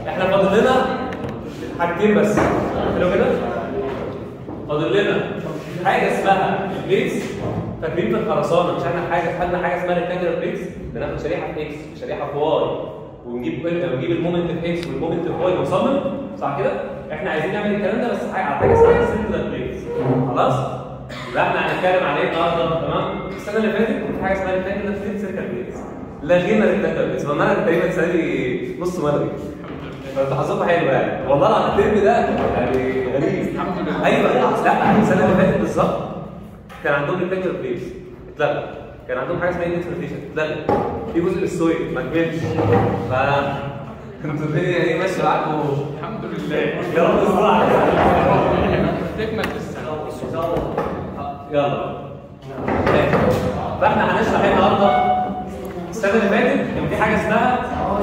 احنا فاضل لنا حاجتين بس حلو كده فاضل لنا حاجه اسمها البليتس فاكرين في الخرسانه مش احنا حاجه خدنا حاجه اسمها ريكتانجلر بليتس بناخد شريحه في اكس وشريحه في واي ونجيب ونجيب المومنت في اكس والمومنت في واي ونصمم صح كده؟ احنا عايزين نعمل الكلام ده بس حاجه على حاجه اسمها سيركلر بليتس خلاص؟ يبقى احنا هنتكلم على ايه النهارده تمام؟ السنه اللي فاتت كان في حاجه اسمها ريكتانجلر بليتس سيركل بليتس لغينا ريكتانجلر بليتس فما انا تقريبا السنه دي نص ملغي فانت حظكم حلو يعني والله العظيم الترم ده يعني غريب الحمد لله. ايوه لا السنه اللي فاتت بالظبط كان عندهم ريكتانجلر بليتس اتلغى كان عندهم حاجه اسمها انتربريتيشن اتلغى في جزء السويد ما كملش ف كنتوا الدنيا ايه ماشيه معاكم الحمد لله يا رب استر تكمل السنه يلا ماشي. فاحنا هنشرح ايه النهارده السنه اللي فاتت كان في حاجه اسمها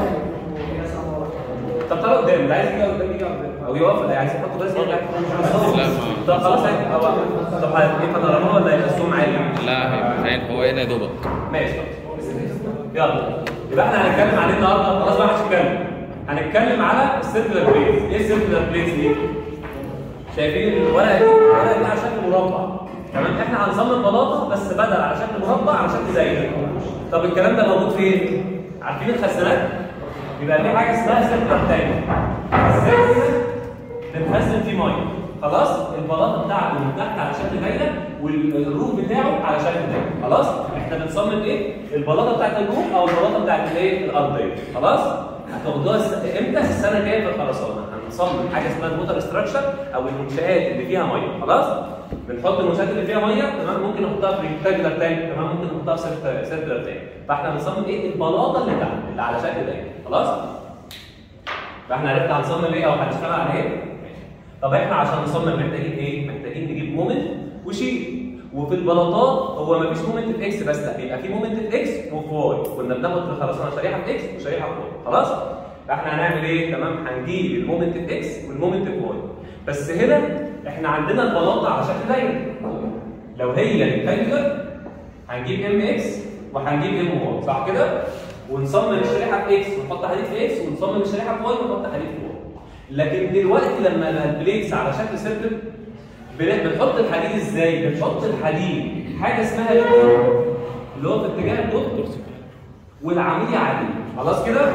طب تعالوا قدام اللي عايز يجي قدام يجي قدام او يقف اللي عايز يحط بس يرجع لا، ما- طب خلاص هيك أو طب ايه بانوراما ولا هيبقى الزوم عالي؟ لا هيبقى هو هنا يا دوبك ماشي يلا يبقى احنا هنتكلم عليه النهارده خلاص بقى مش هنتكلم هنتكلم على السيركلر بليز ايه السيركلر بليز دي؟ شايفين الورقه دي؟ الورقه دي على شكل مربع تمام احنا هنصمم بلاطه بس بدل على شكل مربع على شكل دايره طب الكلام ده موجود فين؟ عارفين الخزانات؟ يبقى في حاجه اسمها سيركلر تانك السيركلر بنخزن فيه ميه خلاص البلاطه بتاعته من تحت على شكل دايره والروف بتاعه على شكل دايره خلاص احنا بنصمم ايه البلاطه بتاعت الروف او البلاطه بتاعت الايه الارضيه خلاص هتاخدوها الس- امتى السنه الجايه في الخرسانه هنصمم حاجه اسمها الووتر ستراكشر او المنشات اللي فيها ميه خلاص بنحط المنشات اللي فيها ميه تمام ممكن نحطها في ريكتانجلر تانك تمام ممكن نحطها في سيركلر- سيركلر تانك فاحنا بنصمم ايه البلاطه اللي تحت اللي على شكل دايره خلاص فاحنا عرفنا هنصمم ايه او هنشتغل على ايه طب احنا عشان نصمم محتاجين ايه؟ محتاجين نجيب مومنت وشيل وفي البلاطات هو ما فيش مومنت في اكس بس لا بيبقى في مومنت في اكس وفي واي كنا بناخد في الخرسانه شريحه في اكس وشريحه في واي خلاص؟ فاحنا هنعمل ايه؟ تمام هنجيب المومنت في اكس والمومنت في واي بس هنا احنا عندنا البلاطه على شكل دايره لو هي ريكتانجلر هنجيب ام اكس وهنجيب ام واي صح كده؟ ونصمم الشريحه في اكس ونحط حديد في اكس ونصمم الشريحه في واي ونحط حديد في واي لكن دلوقتي لما يبقى البليتس على شكل سيركل بن- بنحط الحديد ازاي؟ بنحط الحديد حاجه اسمها لينير اللي هو في اتجاه القطب والعمودي عادي خلاص كده؟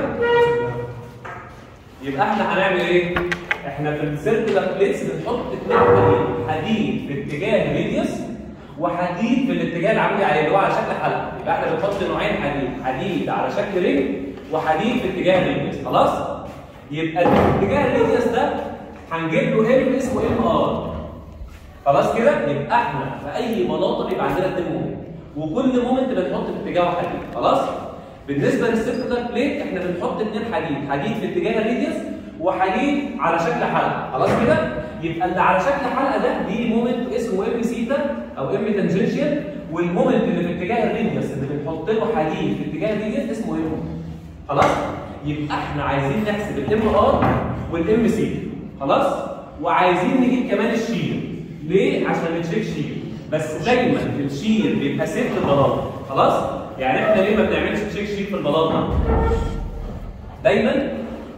يبقى احنا هنعمل ايه؟ احنا في السيركلر بليتس بنحط اثنين حديد حديد في اتجاه ريديوس وحديد في الاتجاه العمودي عليه اللي هو على شكل حلقه يبقى احنا بنحط نوعين حديد حديد على شكل رينج وحديد في اتجاه الريديوس خلاص؟ يبقى الاتجاه الريديوس ده هنجيب له ام اسمه ام ار خلاص كده يبقى احنا في اي بلاطه بيبقى عندنا اثنين مومنت وكل مومنت بنحط في اتجاهه حديد خلاص بالنسبه للسيركلر بليت احنا بنحط اثنين حديد حديد في اتجاه الريديوس وحديد على شكل حلقه خلاص كده يبقى اللي على شكل حلقه ده دي مومنت اسمه ام سيتا او ام تنجنشال والمومنت اللي في اتجاه الريديوس اللي بنحط له حديد في اتجاه الريديوس اسمه ام خلاص يبقى احنا عايزين نحسب الام ار والام سي خلاص وعايزين نجيب كمان الشير ليه عشان نتشيك شير بس دايما الشير بيبقى ست البلاطه خلاص يعني احنا ليه ما بنعملش تشيك شير في البلاطه دايما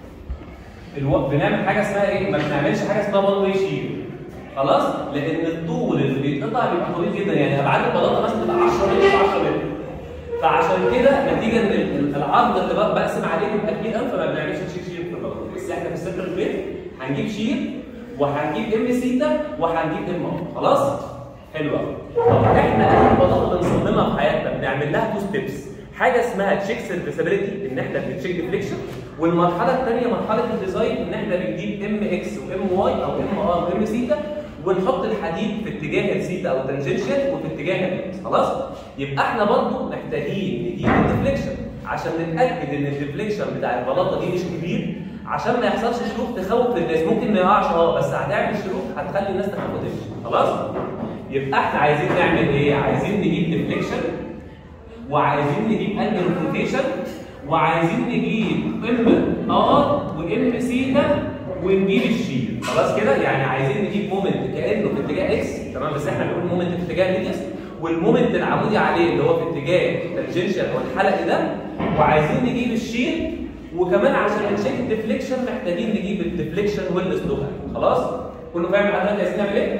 الو... بنعمل حاجه اسمها ايه ما بنعملش حاجه اسمها وان واي شير خلاص لان الطول اللي بيتقطع بيبقى طويل جدا يعني ابعاد البلاطه مثلا بتبقى 10 متر في 10 متر فعشان كده نتيجه ان ال- العرض اللي بق- بقسم عليه بيبقى كبير قوي فما بنعملش تشيك شير في البلاطه بس احنا في السنتر بليت هنجيب شير وهنجيب ام سيتا وهنجيب ام ار خلاص حلو قوي طب احنا اي بلاطه بنصممها في حياتنا بنعمل لها تو ستيبس حاجه اسمها تشيك سيرفيسابيلتي ان احنا بنتشيك ديفليكشن والمرحله الثانيه مرحله الديزاين ان احنا بنجيب ام اكس وام واي او ام ار وام سيتا ونحط الحديد في اتجاه السيتا او التنجنشال وفي اتجاه الاكس خلاص يبقى احنا برضو محتاجين نجيب الديفليكشن عشان نتاكد ان الديفليكشن بتاع البلاطه دي مش كبير عشان ما يحصلش شروخ تخوف الناس ممكن ما يقعش اه بس هتعمل شروخ هتخلي الناس تخاف وتمشي خلاص يبقى احنا عايزين نعمل ايه عايزين نجيب ديفليكشن وعايزين نجيب انجل روتيشن وعايزين نجيب ام ار وام سيتا ونجيب الشير خلاص كده يعني عايزين نجيب مومنت كانه في اتجاه اكس تمام بس احنا بنقول مومنت في اتجاه ريديوس والمومنت العمودي عليه اللي هو في اتجاه التنجنشال او الحلقي ده وعايزين نجيب الشير وكمان عشان نشيك الديفليكشن محتاجين نجيب الديفليكشن والسلوب خلاص كله فاهم لحد دلوقتي عايزين نعمل ايه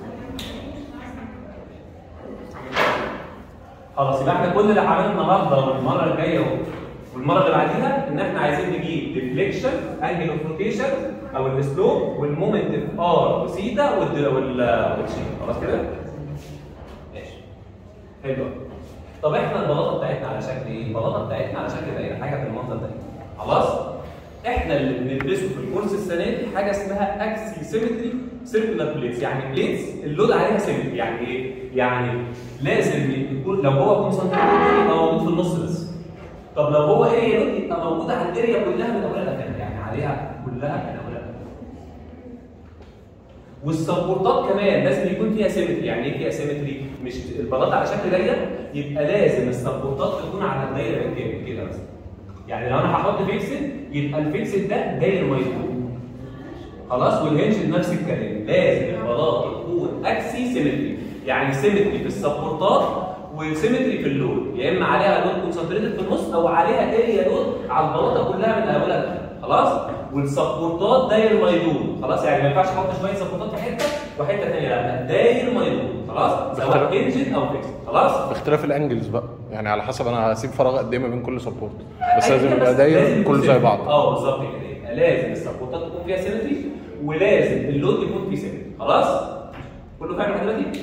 خلاص يبقى احنا كل اللي عملناه النهارده والمره الجايه والمره اللي بعديها ان احنا عايزين نجيب ديفليكشن انجل اوف روتيشن او السلوب والمومنت في ار وسيتا وال والشي خلاص كده؟ ماشي حلو طب احنا البلاطه بتاعتنا على شكل ايه؟ البلاطه بتاعتنا على شكل دايره حاجه في المنظر ده خلاص؟ احنا اللي بندرسه في الكورس السنه دي حاجه اسمها اكسي سيمتري سيركولار بليتس يعني بليتس اللود عليها سيمتري يعني ايه؟ يعني لازم يكون لو هو كونسنتريتد يبقى موجود في النص بس طب لو هو اريا لود يبقى موجود على الاريا كلها من اولها لاخرها يعني عليها كلها من اولها لاخرها والسبورتات كمان لازم يكون فيها سيمتري يعني ايه فيها سيمتري مش البلاطه على شكل دايره يبقى لازم السبورتات تكون على الدايره بالكامل كده مثلا يعني لو انا هحط فيكسد يبقى الفيكسد ده داير ميزون خلاص والهنج نفس الكلام لازم البلاطه تكون اكسي سيمتري يعني سيمتري في السبورتات وسيمتري في اللود يا اما عليها لود كونسنتريتد في النص او عليها اريا لود على البلاطه كلها من اولها لاخرها خلاص والسبورتات داير ميدون خلاص يعني ما ينفعش احط شويه سبورتات في حته وحته ثانيه لا داير ميدون خلاص سواء انجن او فيكس خلاص باختلاف الانجلز بقى يعني على حسب انا هسيب فراغ قد ايه ما بين كل سبورت بس أيوة لازم كده، يبقى بس داير لازم يكون كله زي symmetry. بعض اه بالظبط كده يبقى لازم السبورتات تكون فيها سيمتري ولازم اللود يكون فيه سيمتري خلاص كله فاهم لحد دلوقتي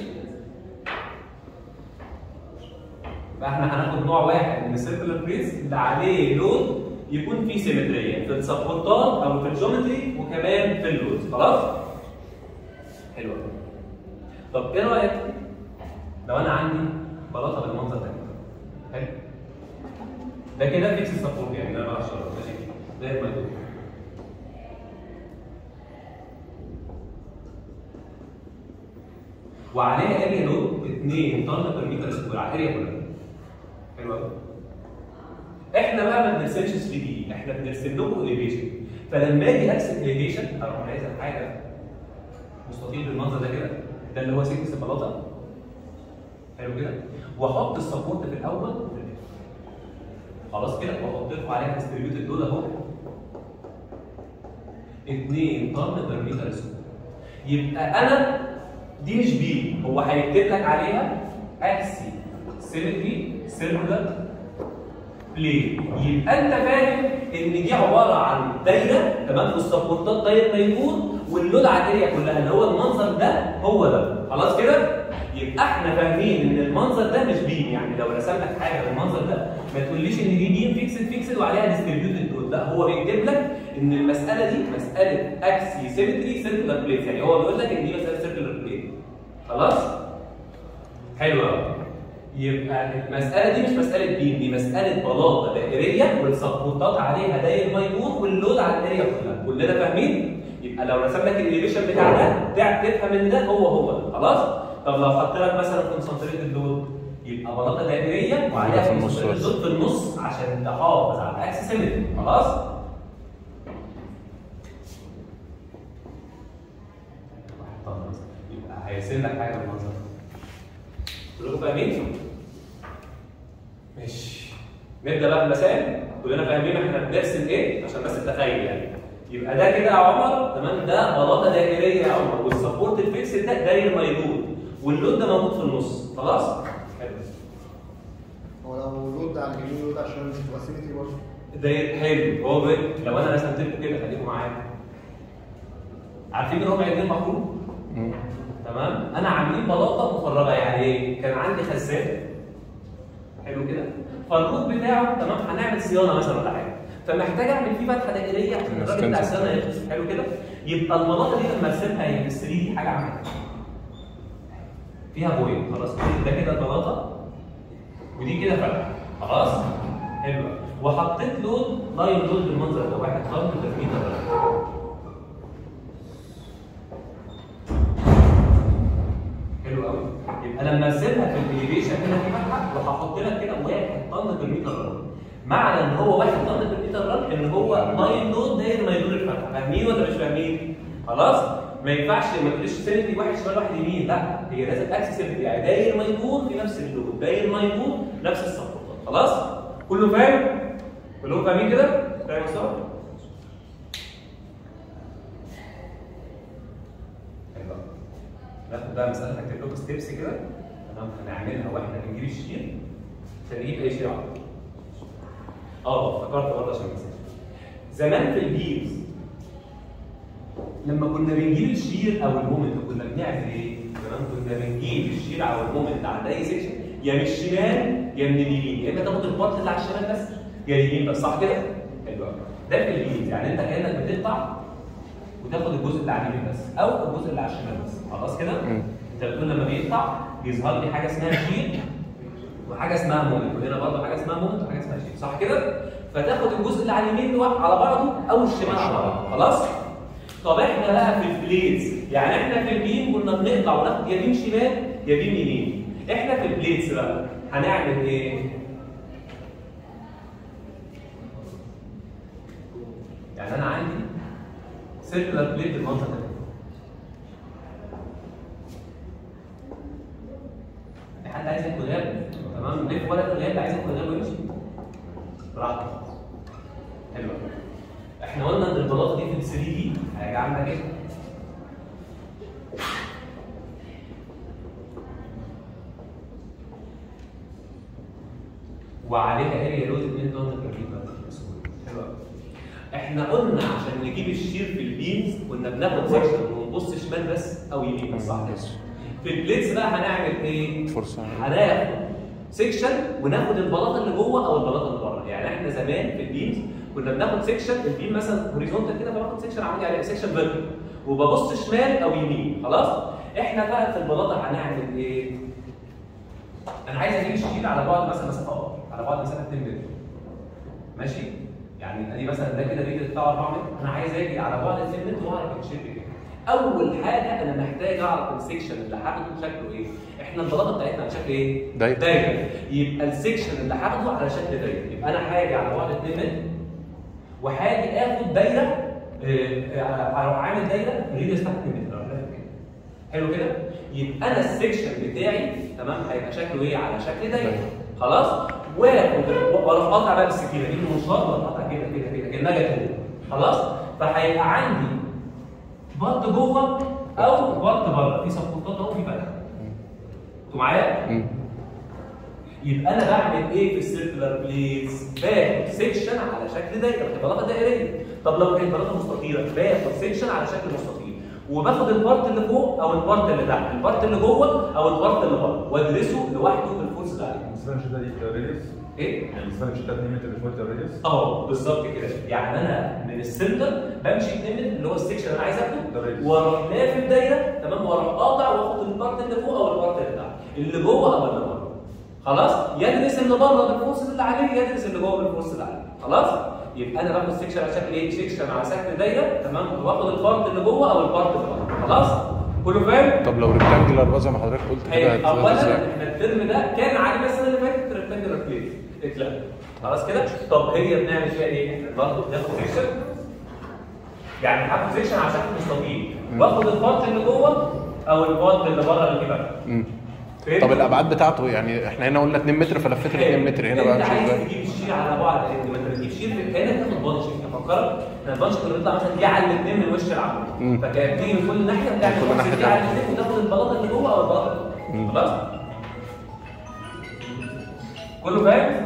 يبقى احنا هناخد نوع واحد من السيركلر بريس اللي عليه لود يكون فيه سيمتريه في السبورتات او في الجيومتري وكمان في اللود خلاص حلو أوي. طب ايه رايك لو انا عندي بلاطه بالمنظر ده حلو ده كده فيكس سبورت يعني ده بقى ماشي ده الموضوع وعليها اريا لود 2 طن بر متر سكوير على الاريا كلها حلو قوي احنا بقى ما بنرسمش 3 دي احنا بنرسم لكم اليفيشن فلما اجي ارسم اليفيشن اروح عايز حاجه مستطيل بالمنظر ده كده ده اللي هو سيكنس البلاطه حلو كده واحط السبورت في الاول وفي الاخر خلاص كده واحط لكم عليها ديستريبيوتد دول اهو 2 طن بر متر سكوير يبقى انا دي مش بي هو هيكتب لك عليها اكسي سيمتري سيركولار بلين يبقى انت فاهم ان دي عباره عن دايره تمام والسبورتات دايره ميمون واللود على الاريا كلها اللي هو المنظر ده هو ده خلاص كده يبقى احنا فاهمين ان المنظر ده مش بيم يعني لو رسم لك حاجه بالمنظر ده ما تقوليش ان دي بيم فيكسد فيكسد وعليها ديستريبيوتد لود لا هو بيكتب لك ان المساله دي مساله اكسي سيمتري سيركولار بليت يعني هو بيقول لك ان دي مساله سيركولار بليت خلاص حلو قوي يبقى المساله دي مش مساله بيم دي مساله بلاطه دائريه والسبورتات عليها داير ميمون واللود على الاريا كلها كلنا فاهمين يبقى لو رسم لك الاليفيشن بتاع ده تع- تفهم ان ده هو هو خلاص طب لو حط لك مثلا كونسنتريتد لود يبقى بلاطه دائريه وعليها في النص concentrated بس. load في النص عشان تحافظ على الاكسس سيمتري خلاص طب يبقى هيرسم لك حاجه بالمنظر ده كلكم فاهمين؟ ماشي نبدا بقى المسائل كلنا فاهمين احنا بنرسم ايه عشان بس تتخيل يعني يبقى ده كده يا عمر تمام ده بلاطه دائريه يا عمر والسبورت الفيكس ده داير ميدون واللود ده موجود في النص خلاص؟ حلو هو لو لود على اليمين لود على الشمال مش هتبقى سيمتري برضه داير حلو هو بي. لو انا رسمت لكم كده خليكم معايا عارفين ربع جنيه المفروض؟ مم. تمام انا عاملين بلاطه مفرغه يعني ايه كان عندي خزان حلو كده فالروت بتاعه تمام هنعمل صيانه مثلا ولا حاجه فمحتاج اعمل فيه فتحه دائريه عشان الراجل بتاع الصيانه يخلص حلو كده يبقى البلاطه دي لما ارسمها هي في 3 دي حاجه عامله كده. فيها بوينت خلاص ده كده البلاطه ودي كده فتحه خلاص حلو وحطيت لود لاين لود بالمنظر ده واحد طن ترميتر حلو قوي يبقى لما ارسمها في الاليفيشن هنا في فتحه وهحط لك كده واحد طن بالمتر رن معنى ان هو واحد طن بالمتر رن ان هو لاين لود داير ما يدور الفتحه فاهمين ولا مش فاهمين؟ خلاص؟ ما ينفعش ما تقوليش سيمتري واحد شمال واحد يمين لا هي لازم اكسس سيمتري يعني داير ما يدور في نفس اللود داير ما يدور نفس السبورتات خلاص؟ كله فاهم؟ كلهم فاهمين كده؟ فاهم الصوره؟ حلو أوي. ناخد بقى مساله هكتب لكم ستيبس كده تمام هنعملها واحنا بنجيب الشير عشان نجيب اي شيء على طول. اه افتكرت برضه عشان نسيت زمان في البيرز لما كنا بنجيب الشير او المومنت كنا بنعمل ايه؟ تمام كنا بنجيب الشير او المومنت عند اي سيكشن يا من الشمال يا من اليمين يا اما تاخد البارت اللي على الشمال بس يا اليمين بس صح كده؟ حلو قوي ده في البيرز يعني انت كانك بتقطع وتاخد الجزء اللي على اليمين بس او الجزء اللي على الشمال بس خلاص كده؟ مم. انت بتقول لما بيقطع بيظهر لي حاجه اسمها شير وحاجه اسمها مومنت وهنا برضه حاجه اسمها مومنت وحاجه اسمها شير صح كده؟ فتاخد الجزء اللي على اليمين لوحده على بعضه او الشمال على بعضه خلاص؟ طب احنا بقى في البليتس يعني احنا في البيم كنا بنقطع وناخد يمين شمال يمين يمين احنا في البليتس بقى هنعمل ايه؟ يعني انا عندي سيركلر بليت بالمنظر ده في حد عايز ياكل غاب تمام لف ورقه الغاب عايز ياكل غاب ويمشي براحتك حلو احنا قلنا ان البلاطه دي في ال 3 دي هيجي عامله كده وعليها اريا لود 2 دولار حلو أوي. احنا قلنا عشان نجيب الشير في البيمز كنا بناخد سكشن ونبص شمال بس او يمين بس صح كده بس. في البليتس بقى هنعمل ايه؟ فرصة. هناخد سيكشن وناخد البلاطه اللي جوه او البلاطه اللي بره يعني احنا زمان في البيمز كنا بناخد سيكشن البيم مثلا هوريزونتال كده فباخد سيكشن عمودي عليه سيكشن فيرتيكال وببص شمال او يمين خلاص احنا بقى في البلاطه هنعمل ايه؟ انا عايز اجيب الشيل على بعد مثلا مسافه اكبر على بعد مسافه 2 متر ماشي يعني ادي مثلا ده كده ريجل بتاع 4 متر انا عايز اجي على بعد 2 متر واعرف الشيب كده اول حاجه انا محتاج اعرف السكشن اللي هاخده شكله ايه احنا البلاطه بتاعتنا على شكل ايه دايرة. دايره يبقى السكشن اللي هاخده على شكل دايره يبقى انا هاجي على بعد 2 متر وهاجي اخد دايره آه، آه، هروح عامل دايره ريديوس تحت 2 متر أروح لافف كده. حلو كده يبقى انا السكشن بتاعي تمام هيبقى شكله ايه على شكل دايره خلاص واخد واروح قاطع بقى بالسكينه دي المنشار واروح قاطع كده كده كده كانها جت خلاص فهيبقى عندي بط جوه او بط بره في سبورتات اهو في فتحه انتوا معايا؟ مم. يبقى انا بعمل ايه في السيركلر بليدز؟ باخد سيكشن على شكل دايره بلاطه دائريه طب لو كانت بلاطه مستطيله باخد سيكشن على شكل مستطيل وباخد البارت اللي فوق او البارت اللي تحت البارت اللي جوه او البارت اللي بره وادرسه لوحده بالفورس اللي عليه بالنسبه للشتات دي ريديوس ايه؟ يعني بالنسبه للشتات 2 متر فوق ريديوس اه بالظبط كده يعني انا من السنتر بمشي 2 متر اللي هو السكشن اللي انا عايز ده اخده ريديوس. واروح لافف دايره تمام واروح قاطع واخد البارت اللي فوق او البارت اللي تحت اللي جوه او اللي بره خلاص يدرس اللي بره بالفورس اللي عليه يدرس اللي جوه بالفورس اللي عليه خلاص يبقى انا باخد سكشن على شكل ايه سكشن على شكل دايره تمام واخد البارت اللي جوه او البارت اللي بره خلاص كله فاهم طب لو ريكتانجلر بقى زي ما حضرتك قلت كده حلو هتبقى اولا ازاي؟ احنا الترم ده كان عليه السنه اللي فاتت ريكتانجلر بليت اتلغى خلاص كده طب هي بنعمل فيها ايه؟ برضه بناخد سيكشن يعني هاخد سيكشن على شكل مستطيل واخد البارت اللي جوه او البارت اللي بره اللي كده مم. فهمت؟ طب الابعاد بتاعته يعني احنا هنا قلنا 2 متر فلفيت ال 2 متر هنا بقى انت مش عايز ازاي؟ تجيب الشير على بعد انت ما انت بتجيب شير في كانك تاخد بانش افكرك ان البانش كنا بنطلع مثلا دي على الاثنين من وش العمود مم. فكانت تيجي من كل ناحيه بتعمل من كل بانش ناحية دي على تعمل. الاثنين وتاخد البلاطه اللي جوه او البلاطه اللي مم. بره خلاص كله فاهم؟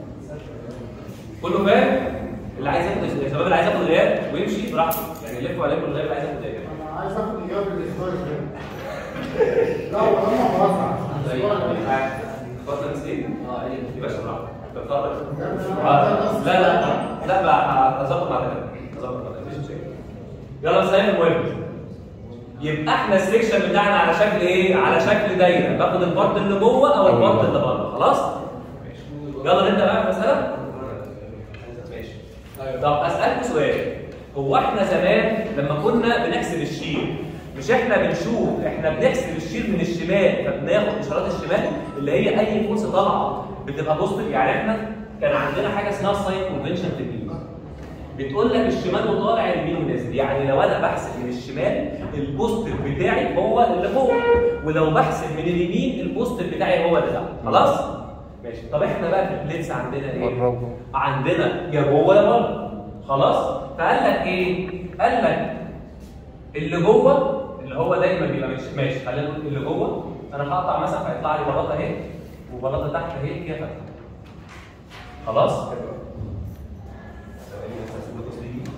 كله فاهم؟ اللي عايز ياخد يا شباب اللي عايز ياخد غياب ويمشي براحته يعني يلف عليكم الغياب اللي عايز ياخد غياب انا عايز اخد الاجابه بالاسبوع لا هو لما واسع اتفضل نسيت؟ اه ايه يا باشا براحتك اتفضل لا، آه، لا لا لا بقى هظبط مع ده هظبط مع ده مفيش مشاكل يلا سلام المهم يبقى احنا السكشن بتاعنا على شكل ايه؟ على شكل دايره باخد البارت اللي جوه او البارت اللي بره خلاص؟ يلا نبدا بقى في المساله ماشي طب اسالكم سؤال هو احنا زمان لما كنا بنحسب الشير مش احنا بنشوف احنا بنحسب الشير من الشمال فبناخد اشارات الشمال اللي هي اي فورس طالعه بتبقى بوزيتيف يعني احنا كان عندنا حاجه اسمها ساين كونفنشن في البيم بتقول لك الشمال وطالع اليمين ونازل يعني لو انا بحسب من الشمال البوزيتيف بتاعي هو اللي فوق ولو بحسب من اليمين البوزيتيف بتاعي هو اللي تحت خلاص ماشي طب احنا بقى في البليتس عندنا ايه بره وجوه. عندنا يا جوه يا بره خلاص فقال لك ايه قال لك اللي جوه اللي هو دايما بيبقى مش ماشي خلينا نقول اللي جوه انا هقطع مثلا هيطلع لي بلاطه اهي وبلاطه تحت اهي فيها فتحه خلاص ثواني بس هسيب لكم 3D.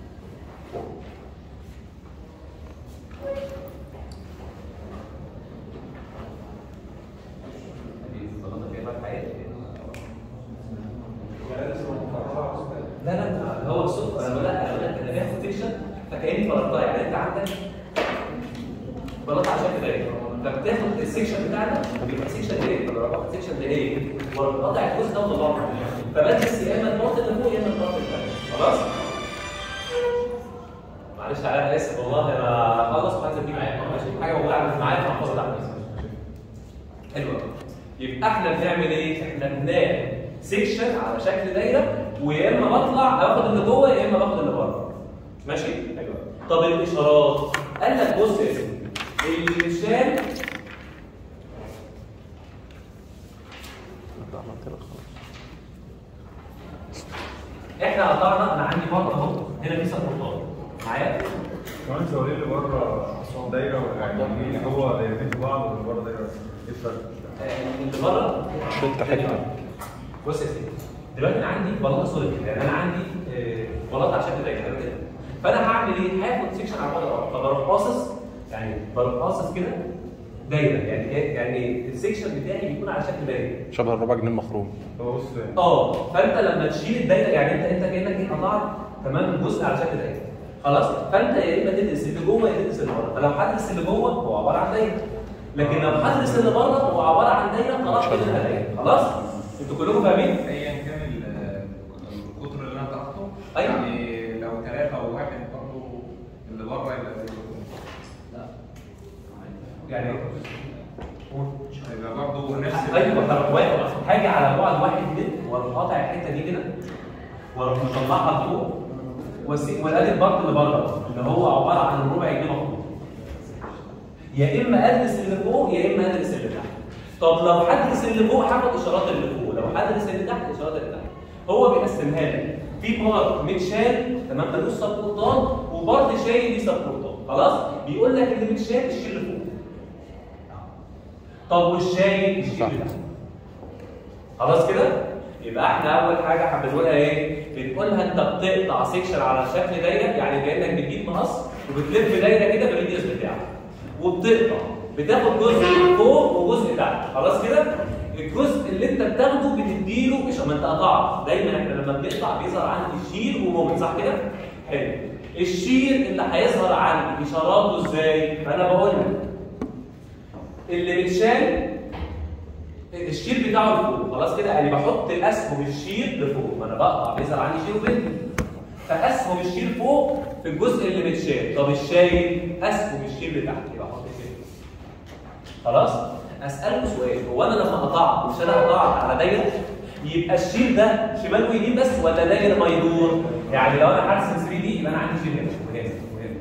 دي البلاطه فيها فتحه اهي لا لا هو الصوت انا بقول لك انا بقول لك انا باخد سيكشن فكاني فرضتها يعني انت عندك بلاطه عشان كده ايه فبتاخد السيكشن بتاعنا بيبقى سيكشن ايه فلو باخد سيكشن ده ايه وقطع الجزء ده وطلعه فبدرس يا اما البلاطه اللي فوق يا اما البلاطه اللي تحت خلاص معلش تعالى انا اسف والله انا هخلص وهنزل دي معايا ماشي حاجه موجوده عندي معايا فهحفظها تحت حلو قوي. يبقى احنا بنعمل ايه؟ احنا بنعمل سيكشن على شكل دايره ويا اما بطلع باخد اللي جوه يا اما باخد اللي بره. ماشي؟ حلو قوي. طب الاشارات قال لك بص يا سيدي الانشال احنا قطعنا انا عندي بره اهو هنا في سبورتات معايا؟ كمان سؤالين اللي بره دايره يعني اللي جوه دايرتين في بعض واللي بره دايره ايه الفرق؟ آه، اللي بره شلت حته بص يا سيدي دلوقتي انا عندي بلاطه سوليد يعني انا عندي آه، بلاطه عشان دايره حلو كده فانا هعمل ايه؟ هاخد سيكشن على بعد الارض فبروح باصص يعني بروح باصص كده دايره يعني يعني السيكشن بتاعي بيكون على شكل دايره شبه الربع جنيه المخروم هو بص اه فانت لما تشيل الدايره يعني انت انت كانك ايه قطعت تمام جزء على شكل دايره خلاص فانت يا اما تدرس اللي جوه يا تدرس اللي بره فلو هتدرس اللي جوه هو عباره عن دايره لكن لو هتدرس اللي بره هو عباره عن دايره خلاص كده دايره خلاص انتوا كلكم فاهمين ايا كان ال- القطر اللي انا طرحته أيوة. يعني لو ثلاثه او واحد برضه اللي بره يبقى زي يعني يبقى برضه نفس ايوه طب واحد هاجي على بعد واحد متر واروح قاطع الحته دي كده واروح مطلعها لفوق واسيب والادي البط اللي بره اللي هو عباره عن الربع جنيه مخروط يا اما ادرس اللي فوق يا اما ادرس اللي تحت طب لو هدرس اللي فوق هاخد اشارات اللي فوق لو هدرس اللي تحت اشارات اللي تحت هو بيقسمها لك في بارت متشال تمام ملوش سبورتات وبارت شايل ليه سبورتات خلاص بيقول لك اللي متشال الشيل اللي فوق طب والشايل الشيل اللي تحت خلاص كده يبقى احنا اول حاجه بنقولها ايه بنقولها انت بتقطع سيكشن على شكل دايره يعني كانك بتجيب مقص وبتلف دايره كده بالريديوس بتاعك وبتقطع بتاخد جزء فوق وجزء تحت خلاص كده الجزء اللي انت بتاخده بتديله مش ما انت قطعت دايما احنا لما بنقطع بيظهر عندي شير ومومنت صح كده حلو الشير اللي هيظهر عندي اشاراته ازاي فانا بقول لك اللي متشال الشير بتاعه لفوق خلاص كده يعني بحط الاسهم الشير لفوق ما انا بقطع بيظهر عندي شير وبنت فاسهم الشير فوق في الجزء اللي متشال طب الشايل اسهم الشير لتحت يبقى احط الشير خلاص اسالكم سؤال هو انا لما قطعت مش انا قطعت على دايره يبقى الشير ده شمال ويمين بس ولا دايره ما يدور يعني لو انا هرسم 3 دي يبقى انا عندي شير هنا وهنا وهنا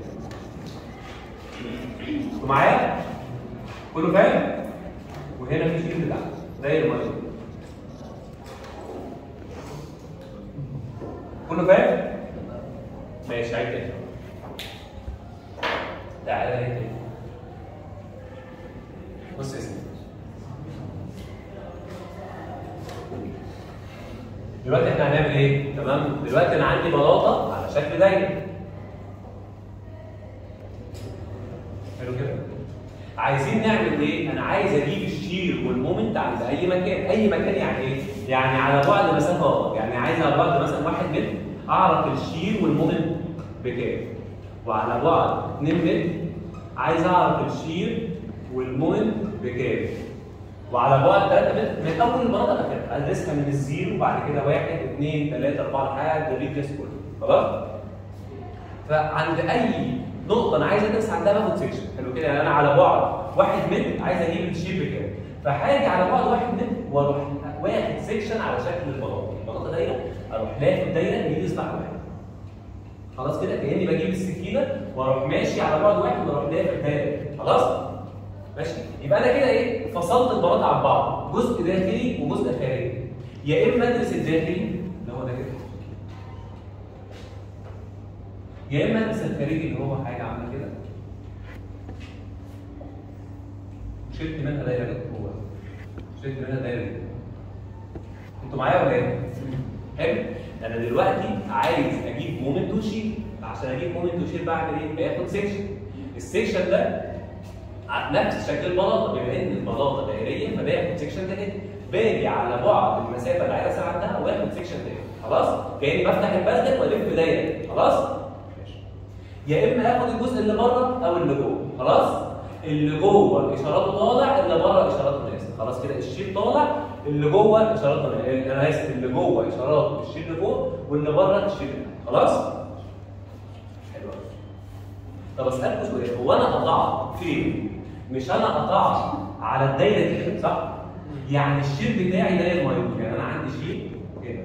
انتوا معايا كله فاهم وهنا في شير لتحت دايره ما يدور كله فاهم ماشي عيد تاني تعالى عيد تاني بص يا سيدي دلوقتي احنا هنعمل ايه؟ تمام؟ دلوقتي انا عندي بلاطه على شكل دايره. حلو كده؟ عايزين نعمل ايه؟ انا عايز اجيب الشير والمومنت عند اي مكان، اي مكان يعني ايه؟ يعني على بعد مسافه يعني عايز على بعد مثلا واحد متر اعرف الشير والمومنت بكام. وعلى بعد 2 متر عايز اعرف الشير والمومنت بكام. وعلى بعد 3 متر من اول المناطق الاخيره ادرسها من الزيرو وبعد كده 1 2 3 4 لحد الريديوس كله خلاص؟ فعند اي نقطه انا عايز ادرس عندها باخد سيكشن حلو كده يعني انا على بعد 1 متر عايز اجيب الشيب بكام فهاجي على بعد 1 متر واروح واخد سيكشن على شكل البلاطه البلاطه دايره اروح لافف دايره الريديوس بتاعها واحد خلاص كده كاني بجيب السكينه واروح ماشي على بعد واحد واروح لافف دايره خلاص ماشي يبقى انا كده ايه فصلت البلاطه عن بعض جزء داخلي وجزء خارجي يا اما ادرس الداخلي اللي هو ده كده يا اما البس الخارجي اللي هو حاجه عامله كده شلت منها دايره كده جوه شلت منها دايره كده انتوا معايا ولا ايه؟ حلو انا دلوقتي عايز اجيب مومنت وشيل عشان اجيب مومنت وشيل بعمل ايه؟ باخد سيكشن السيكشن ده ع- نفس شكل البلاطه بما ان البلاطه دائريه فباخد سيكشن ده كده باجي على بعد المسافه اللي عايز اسال عنها واخد سيكشن تاني خلاص كاني بفتح البرجل والف دايره خلاص ماشي. يا اما اخد الجزء اللي بره او اللي جوه خلاص اللي جوه اشاراته طالع اللي بره اشاراته نازل خلاص كده الشيل طالع اللي جوه اشاراته نازل انا اسف اللي جوه اشاراته الشيل لفوق واللي بره الشيل لتحت خلاص حلو أوي. طب اسالكم سؤال هو انا قطعت فين؟ مش انا قطعت على الدايره دي كده صح؟ يعني الشيل بتاعي داير مايوت يعني انا عندي شيل كده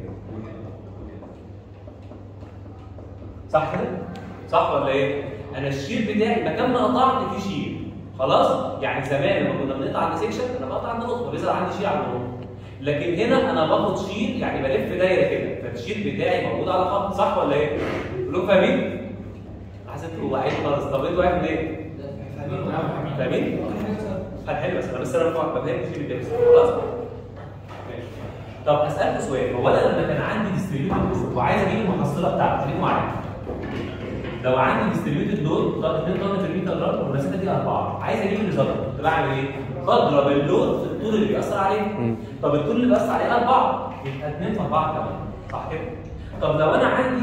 صح كده؟ صح ولا ايه؟ انا الشيل بتاعي مكان ما قطعت فيه شيل خلاص؟ يعني زمان لما كنا بنقطع عند سيكشن انا بقطع عند نقطه بيظهر عندي شيل على النقطه لكن هنا انا باخد شيل يعني بلف دايره كده فالشيل بتاعي موجود على خط صح ولا ايه؟ كلكم فاهمين؟ حسيتوا واعيين خالص طب انتوا واقف ليه؟ فاهمين؟ هنحل بس انا بس انا بفهم الشيل بتاعي بس خلاص؟ ماشي. طب اسالكوا سؤال هو انا لما كان عندي ديستريبيوتد وعايز اجيب المحصله بتاعته خليكم معايا لو عندي ديستريبيوتد لود 2 طن في المتر جرام والمسافه دي 4 عايز اجيب الريزلت كنت بعمل ايه؟ بضرب اللود في الطول اللي بيأثر عليه طب الطول اللي بيأثر عليه 4 يبقى 2 في 4 كمان صح كده؟ طب لو انا عندي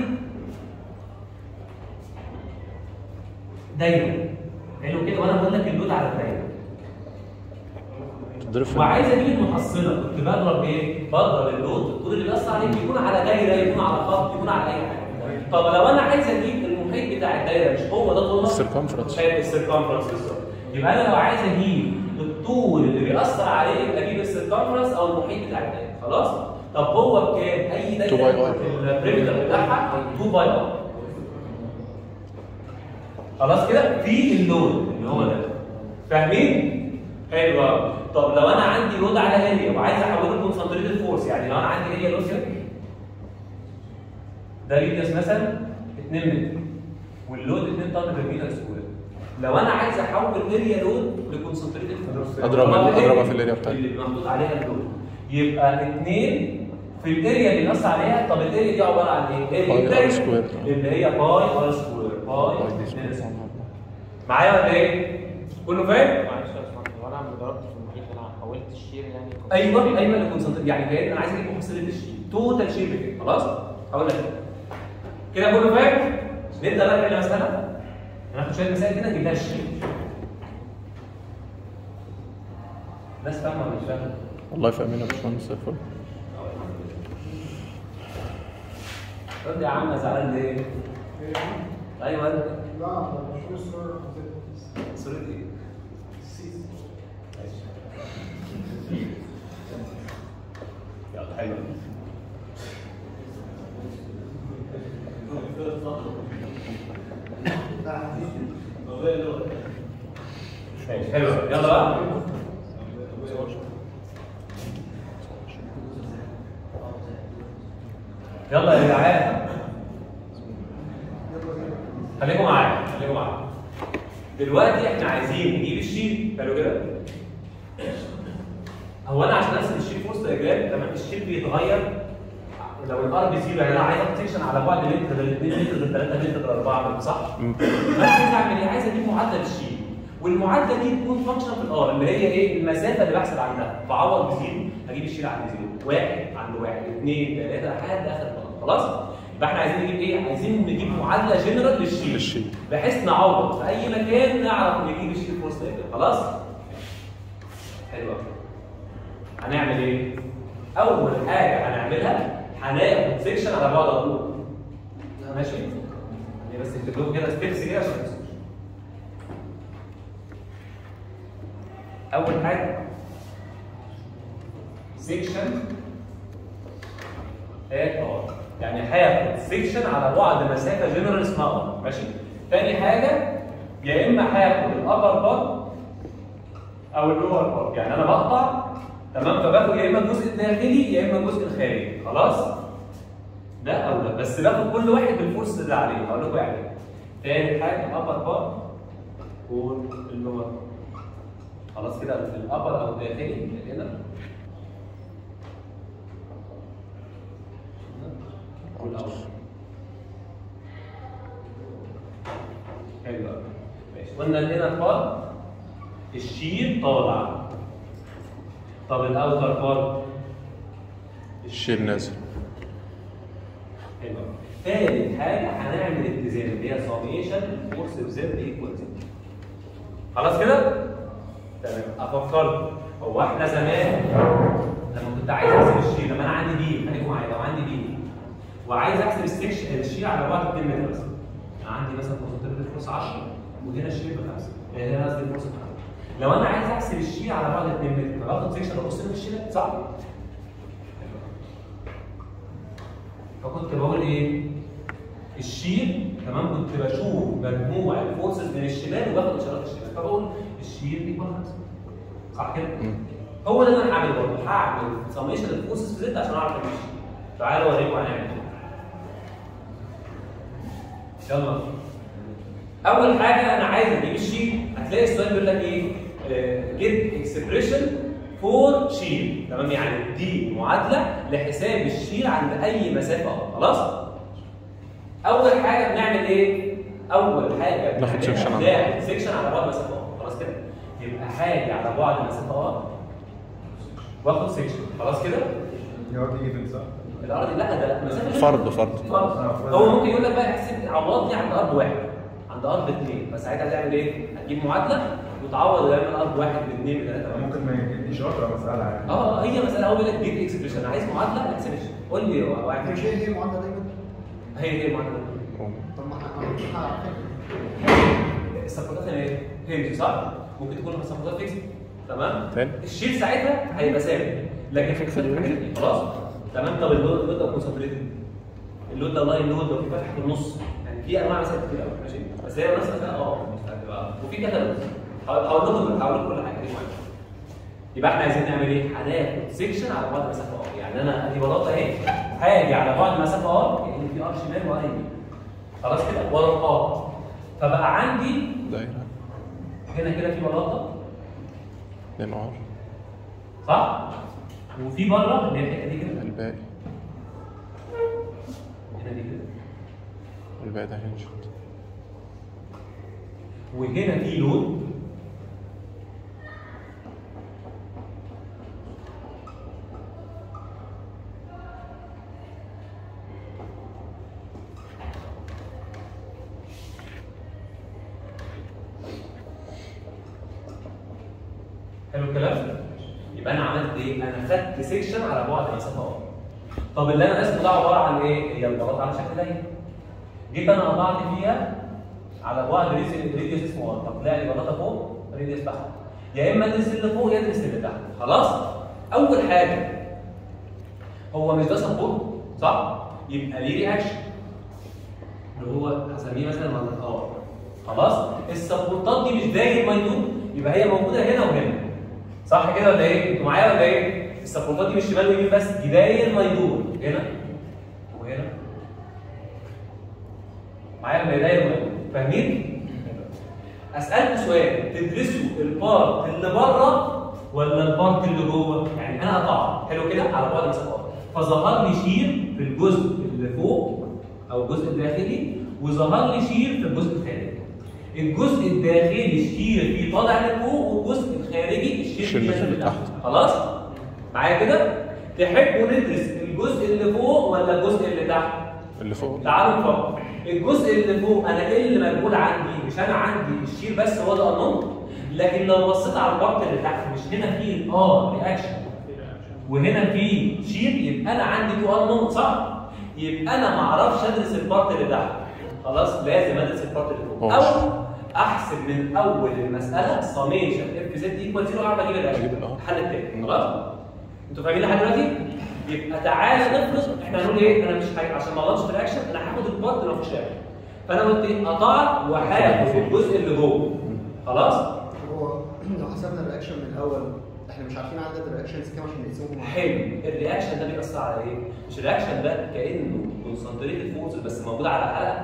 دايره حلو كده وانا بقول لك اللود على الدايره تضرب في وعايز اجيب المحصله كنت بضرب ايه؟ بضرب اللود الطول اللي بيأثر عليه يكون على دايره يكون على خط يكون على اي حاجه طب لو انا عايز اجيب المحيط بتاع الدايره مش هو ده طولها السيركمفرنس. شايف السيركمفرنس بالظبط يبقى انا لو عايز اجيب الطول اللي بيأثر عليه يبقى اجيب السيركمفرنس او المحيط بتاع الدايره خلاص؟ طب هو بكام؟ اي دايره 2 باي آر. البريمتر بتاعها 2 باي ار خلاص كده في اللود اللي هو ده فاهمين؟ حلو قوي طب لو انا عندي لود على اريا وعايز احوله لكونسنتريتد فورس يعني لو انا عندي اريا لود كده ده ريديوس مثلا 2 متر واللود 2 طن بير متر سكوير لو انا عايز احول اريا لود لكونسنتريتد فورس أضرب- أضربها في الاريا بتاعتي. اللي محطوط عليها اللود يبقى 2 في الاريا اللي نص عليها طب الاريا دي عباره عن ايه؟ باي اريا آر بتاعتي سكوير. اللي هي باي ار سكوير باي باي دي 2 سكوير. سكوير. معايا ولا ايه؟ كله فاهم؟ معلش يا باشمهندس هو انا لما ضربت في المحيط انا حولت الشير يعني ايوه ايوه اللي كونسنتريت يعني كان انا عايز اجيب محصله الشيل توتال شيل كده خلاص هقول لك كده كله فاهم نبدا بقى نحل مساله هناخد شويه مسائل كده نجيب لها الشيل ناس فاهمه ولا مش فاهمه والله فاهمين يا باشمهندس زي الفل رد يا عم زعلان ليه ايوه لا مش الصورة صوره ايه ماشي. يلا حلو ماشي حلو يلا بقى يلا يا جدعان خليكم معايا خليكم معايا دلوقتي احنا عايزين نجيب الشيل حلو كده هو انا عشان ارسم الشيل في وسط الاجرام تمام الشيل بيتغير لو الار بي زيرو يعني انا عايز اخد سيكشن على بعد متر غير 2 متر غير 3 متر غير 4 متر صح؟ انا عايز اعمل ايه؟ عايز اجيب معدل الشيل والمعادله دي تكون فانكشن في الار اللي هي ايه؟ المسافه اللي بحسب عندها بعوض بزيرو هجيب الشيل عند زيرو واحد عند واحد اثنين ثلاثه لحد اخر نقطه خلاص؟ يبقى احنا عايزين نجيب ايه؟ عايزين نجيب معادله جنرال للشيل للشيل. بحيث نعوض في اي مكان نعرف نجيب الشيل في وسط الاجرام خلاص؟ حلو قوي هنعمل ايه؟ اول حاجه هنعملها هناخد سيكشن على بعد طول ماشي؟ يعني بس اكتب كده ستيبس كده عشان ما تنسوش. اول حاجه سيكشن ات ار يعني هاخد سيكشن على بعد مسافه جنرال اسمها ار ماشي؟ تاني حاجه يا اما هاخد الابر بار او اللور بار يعني انا بقطع تمام فباخد يا اما الجزء الداخلي يا اما الجزء الخارجي خلاص ده او ده بس باخد كل واحد بالفورس اللي عليه هقول لكم يعني إيه. تاني حاجه ابر بار واللور خلاص كده في الابر او الداخلي هنا والاول حلو قوي ماشي قلنا الانر بار الشير طالع طب الاوتر بار الشيل نازل حلو ثالث حاجه هنعمل اتزان اللي هي سميشن فورس زد ايكوال خلاص كده؟ تمام افكرك هو احنا زمان لما كنت عايز احسب الشيء لما انا عندي بي خليكم معايا لو عندي بي وعايز احسب السكشن الشيء على بعد 2 متر مثلا انا عندي مثلا كونسنتريت الفورس 10 وهنا الشيء بخمسه هنا قصدي الفورس بخمسه لو انا عايز احسب الشيء على بعد 2 متر باخد سكشن ابص من الشيء ده صح؟ فكنت بقول ايه؟ الشير تمام كنت بشوف مجموع الفورسز من الشمال وباخد اشارات الشمال فبقول الشير ايكوال 5 صح كده؟ هو ده اللي انا هعمله برضه هعمل سميشن الفورسز في زد عشان اعرف امشي تعالوا اوريكم هنعمل ايه يلا اول حاجه انا عايز اجيب الشير هتلاقي السؤال بيقول لك ايه؟ جيت اكسبريشن فور شير تمام يعني دي معادله لحساب الشير عند اي مسافه أه. خلاص؟ اول حاجه بنعمل ايه؟ اول حاجه ناخد بنعملها section على بناخد سيكشن على بعد مسافه أه. خلاص كده؟ يبقى حاجه على بعد مسافه اه واخد سيكشن خلاص كده؟ يقعد يجي في صح؟ الارض لا ده مسافه فرض فرض فرض هو ممكن يقول لك بقى احسب عوضني عند ارض واحد عند ارض اثنين فساعتها تعمل ايه؟ هتجيب معادله وتعوض يعمل ارض واحد باثنين بثلاثه ممكن ما يجيبليش شاطر مسألة يعني اه هي مساله هو بيقول لك جيب اكسبريشن عايز معادله اكسبريشن قول لي هو واحد مش هي هي معادله دايما هي هي المعادله طب ما احنا عارفين السبورتات ايه؟ هينج صح؟ ممكن تكون السبورتات فيكس تمام؟ تاني. الشيل ساعتها هيبقى ثابت لكن فيكس خلاص تمام طب اللود اللود لو كونسنتريتد اللود ده لاين لود لو في فتح في النص يعني في انواع مسائل كتير قوي ماشي بس هي نفس المسألة اه مش هتبقى وفي كتالوج هقول لكم هقول لكم كل حاجه دي مهمه يبقى احنا عايزين نعمل ايه؟ هناخد سيكشن على بعد مسافه ار يعني انا ادي بلاطه اهي هاجي على بعد مسافه ار كان في ار شمال وار يمين خلاص كده ورا ار فبقى عندي دايرة هنا كده في بلاطه اتنين ار صح؟ وفي بره اللي هي الحته دي كده الباقي هنا دي كده الباقي ده هنج وهنا في لود حلو الكلام؟ يبقى انا عملت ايه؟ انا خدت سيكشن على بعد مسافه ار. طب اللي انا رسمه ده عباره عن ايه؟ هي البلاطه على شكل دايره. جيت انا قطعت فيها على بعد ريديوس ريديوس اسمه ار، طب طلع لي بلاطه فوق ريديوس تحت. يا اما ادرس اللي فوق يا ادرس اللي تحت، خلاص؟ اول حاجه هو مش ده سبورت صح؟ يبقى ليه رياكشن اللي هو هسميه مثلا ار خلاص؟ السبورتات دي مش داير ميدوب يبقى هي موجوده هنا وهنا صح كده ولا ايه؟ انتوا معايا ولا ايه؟ السبورتات دي مش شمال ويمين بس دي داير ميدور هنا وهنا معايا ولا داير ميدور فاهمين؟ اسالكوا سؤال تدرسوا البارت اللي بره ولا البارت اللي جوه؟ يعني انا قطعت حلو كده على بعد مسافات فظهر لي شير في الجزء اللي فوق او الجزء الداخلي وظهر لي شير في الجزء الخارجي الجزء الداخلي الشير فيه طالع لفوق والجزء الخارجي الشير الشير فيه نازل نازل لتحت لتحت. خلاص معايا كده تحبوا ندرس الجزء اللي فوق ولا الجزء اللي تحت اللي فوق تعالوا نفكر الجزء اللي فوق انا ايه اللي مجهول عندي مش انا عندي الشير بس هو اللي النون لكن لو بصيت على البارت اللي تحت مش هنا في اه رياكشن وهنا في شير يبقى انا عندي تو النون صح يبقى انا ما اعرفش ادرس البارت اللي تحت خلاص لازم ادرس البارت اللي فوق ماشي. او احسب من اول المساله سميشن اف زد ايكوال 0 اعرف اجيب أجيب الرياكشن ال R. الحل التاني مم. خلاص انتوا فاهمين لحد دلوقتي يبقى تعالى نفرض احنا هنقول ايه انا مش حاجة عشان ما اغلطش في الرياكشن انا هاخد البارت اللي ما فيهوش رياكشن فانا قلت ايه قطعت وهاخد الجزء اللي جوه خلاص هو لو حسبنا الرياكشن من الاول احنا مش عارفين عدد الرياكشنز كام عشان نقسمهم على حلو الرياكشن ده بيأثر على ايه؟ مش الرياكشن ده كانه كونسنتريتد فورس بس موجود على الحلقه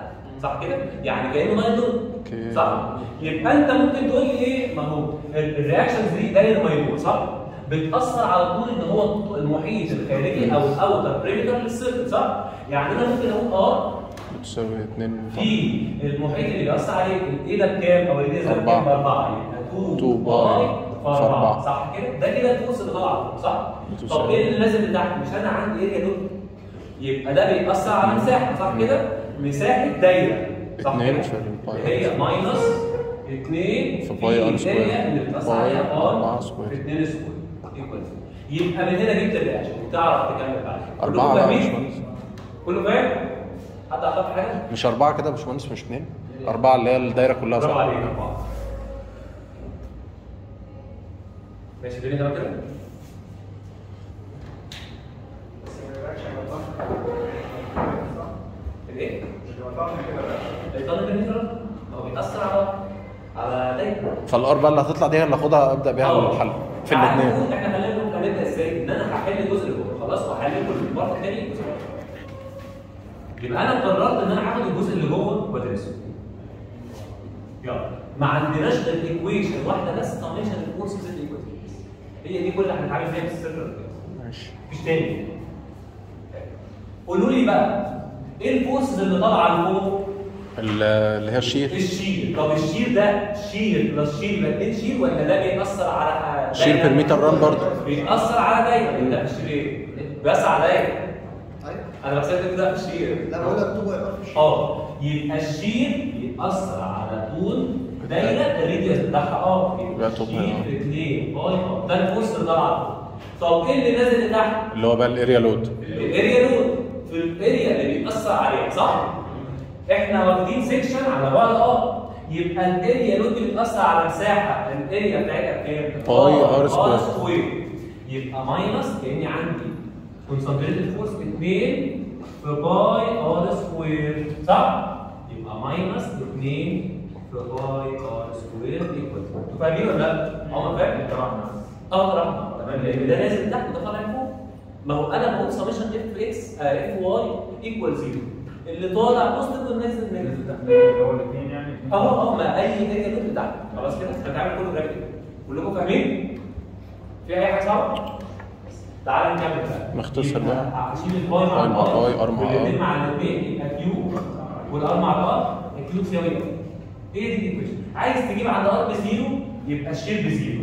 صح كده؟ يعني كانه نايترون اوكي. صح؟ يبقى انت ممكن تقول لي ايه؟ ما هو ال- الرياكشنز دي دايره ما يدور صح؟ بتاثر على طول ان هو المحيط الخارجي او الاوتر بريمتر للسيركل صح؟ يعني انا ممكن اقول اه بتساوي 2 في المحيط اللي بيأثر عليه الايه ده بكام او الايه ده بكام؟ أربعة. باربعه يبقى 2 2 باي في في 4 أربعة. صح كده؟ ده كده الفورس اللي طالع صح؟ بتساوي. طب ايه اللي نازل لتحت؟ مش انا عندي اريا لود يبقى ده بيأثر على مساحه صح كده؟ مساحه دايره صح اتنين كده؟ في الباي. اللي هي ماينس 2 في باي ار سكوير. اللي بتأثر باي عليها أربعة ار سكوير. في 2 سكوير equals. يبقى من هنا جبت الرياكشن وتعرف تكمل بعد أربعة كلكم بقى يا فاهمين؟ باشمهندس كله فاهم؟ حد اخد حاجه؟ مش أربعة كده يا باشمهندس مش اتنين أربعة اللي هي الدايرة كلها برافو صح عليك أربعة. ماشي الدنيا تمام كده؟ الايه؟ الطالب بالنسبه هو بيأثر على على دايره فالار بقى اللي هتطلع دي هي اللي هاخدها ابدا بيها آه. الحل في تعال الاثنين نقول احنا خلينا نقول هنبدا ازاي؟ ان انا هحل الجزء اللي جوه خلاص وهحل كل المره الثاني الجزء اللي جوه. يبقى انا قررت ان انا هاخد الجزء اللي جوه وادرسه. يلا ما عندناش غير ايكويشن واحده بس سميشن الفورسز الايكويشن هي دي كل اللي هنتعامل فيها في السيركل ماشي مفيش تاني قولوا لي بقى ايه الفورسز اللي طالعه لفوق؟ ال- اللي هي الشير الشير طب الشير ده شير بلس شير يبقى 2 شير ولا ده بيأثر على شير دايرة؟ per meter run برضه. بيأثر على دايره انت مش شير ايه؟ بيأثر على دايره ايوه انا بحسبك كده في الشير لا بقول لك تو باي ار في الشيء اه يبقى الشير بيأثر على طول دايره الريديوس بتاعها اه يبقى تو باي الشير ار. في 2 باي ار ده الفورس اللي طالع طب ايه اللي نازل لتحت؟ اللي هو بقى الاريا لود الاريا لود في الاريا اللي بيأثر عليها صح؟ احنا واخدين سيكشن على بعد اه يبقى الاريا لود اللي بتأثر على مساحه الاريا بتاعتها بكام؟ باي ار سكوير. سكوير يبقى ماينس كاني عندي كونسنتريتد فورس 2 في باي ار سكوير صح؟ يبقى ماينس 2 في باي ار سكوير ايكوال انتوا فاهمين ولا لا؟ عمر فاهم؟ طبعا اه طبعا تمام لان ده نازل تحت وده طالع فوق ما هو انا بقول سميشن اف اكس اف واي ايكوال زيرو اللي طالع بوزيتيف والنازل نيجاتيف تحت هو الاثنين يعني اه اه ما اي اريا لود تحت خلاص كده هنتعامل كله جرافيك كلكم فاهمين؟ في اي حاجه صعبه؟ تعال نكمل بقى نختصر يبقى بقى. هشيل الباي مع باي مع الار باي، ار مع والاثنين ار. مع الاثنين يبقى كيو والار مع الار الكيو تساوي ايه؟ ايه دي الايكويشن؟ عايز تجيب عند ار بزيرو يبقى الشير بزيرو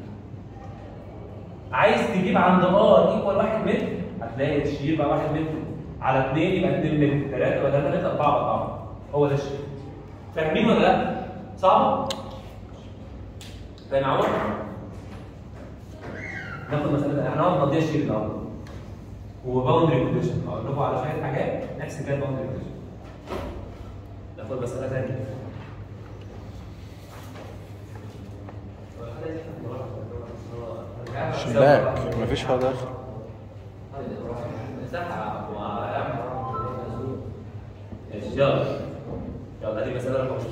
عايز تجيب عند ار ايكوال 1 متر هتلاقي الشير بقى 1 متر على 2 يبقى 2 متر 3 ولا 3 4 4 هو ده الشير فاهمين ولا لا؟ صعب؟ فاهم يا عمر؟ ناخد مسألة احنا هنقعد نقضيها الشير الأول وباوندري كونديشن هقول لكم على شوية حاجات نحسب بيها الباوندري كونديشن ناخد مسألة ثانية شباك مفيش حاجه داخل يلا يلا دي مسألة رقم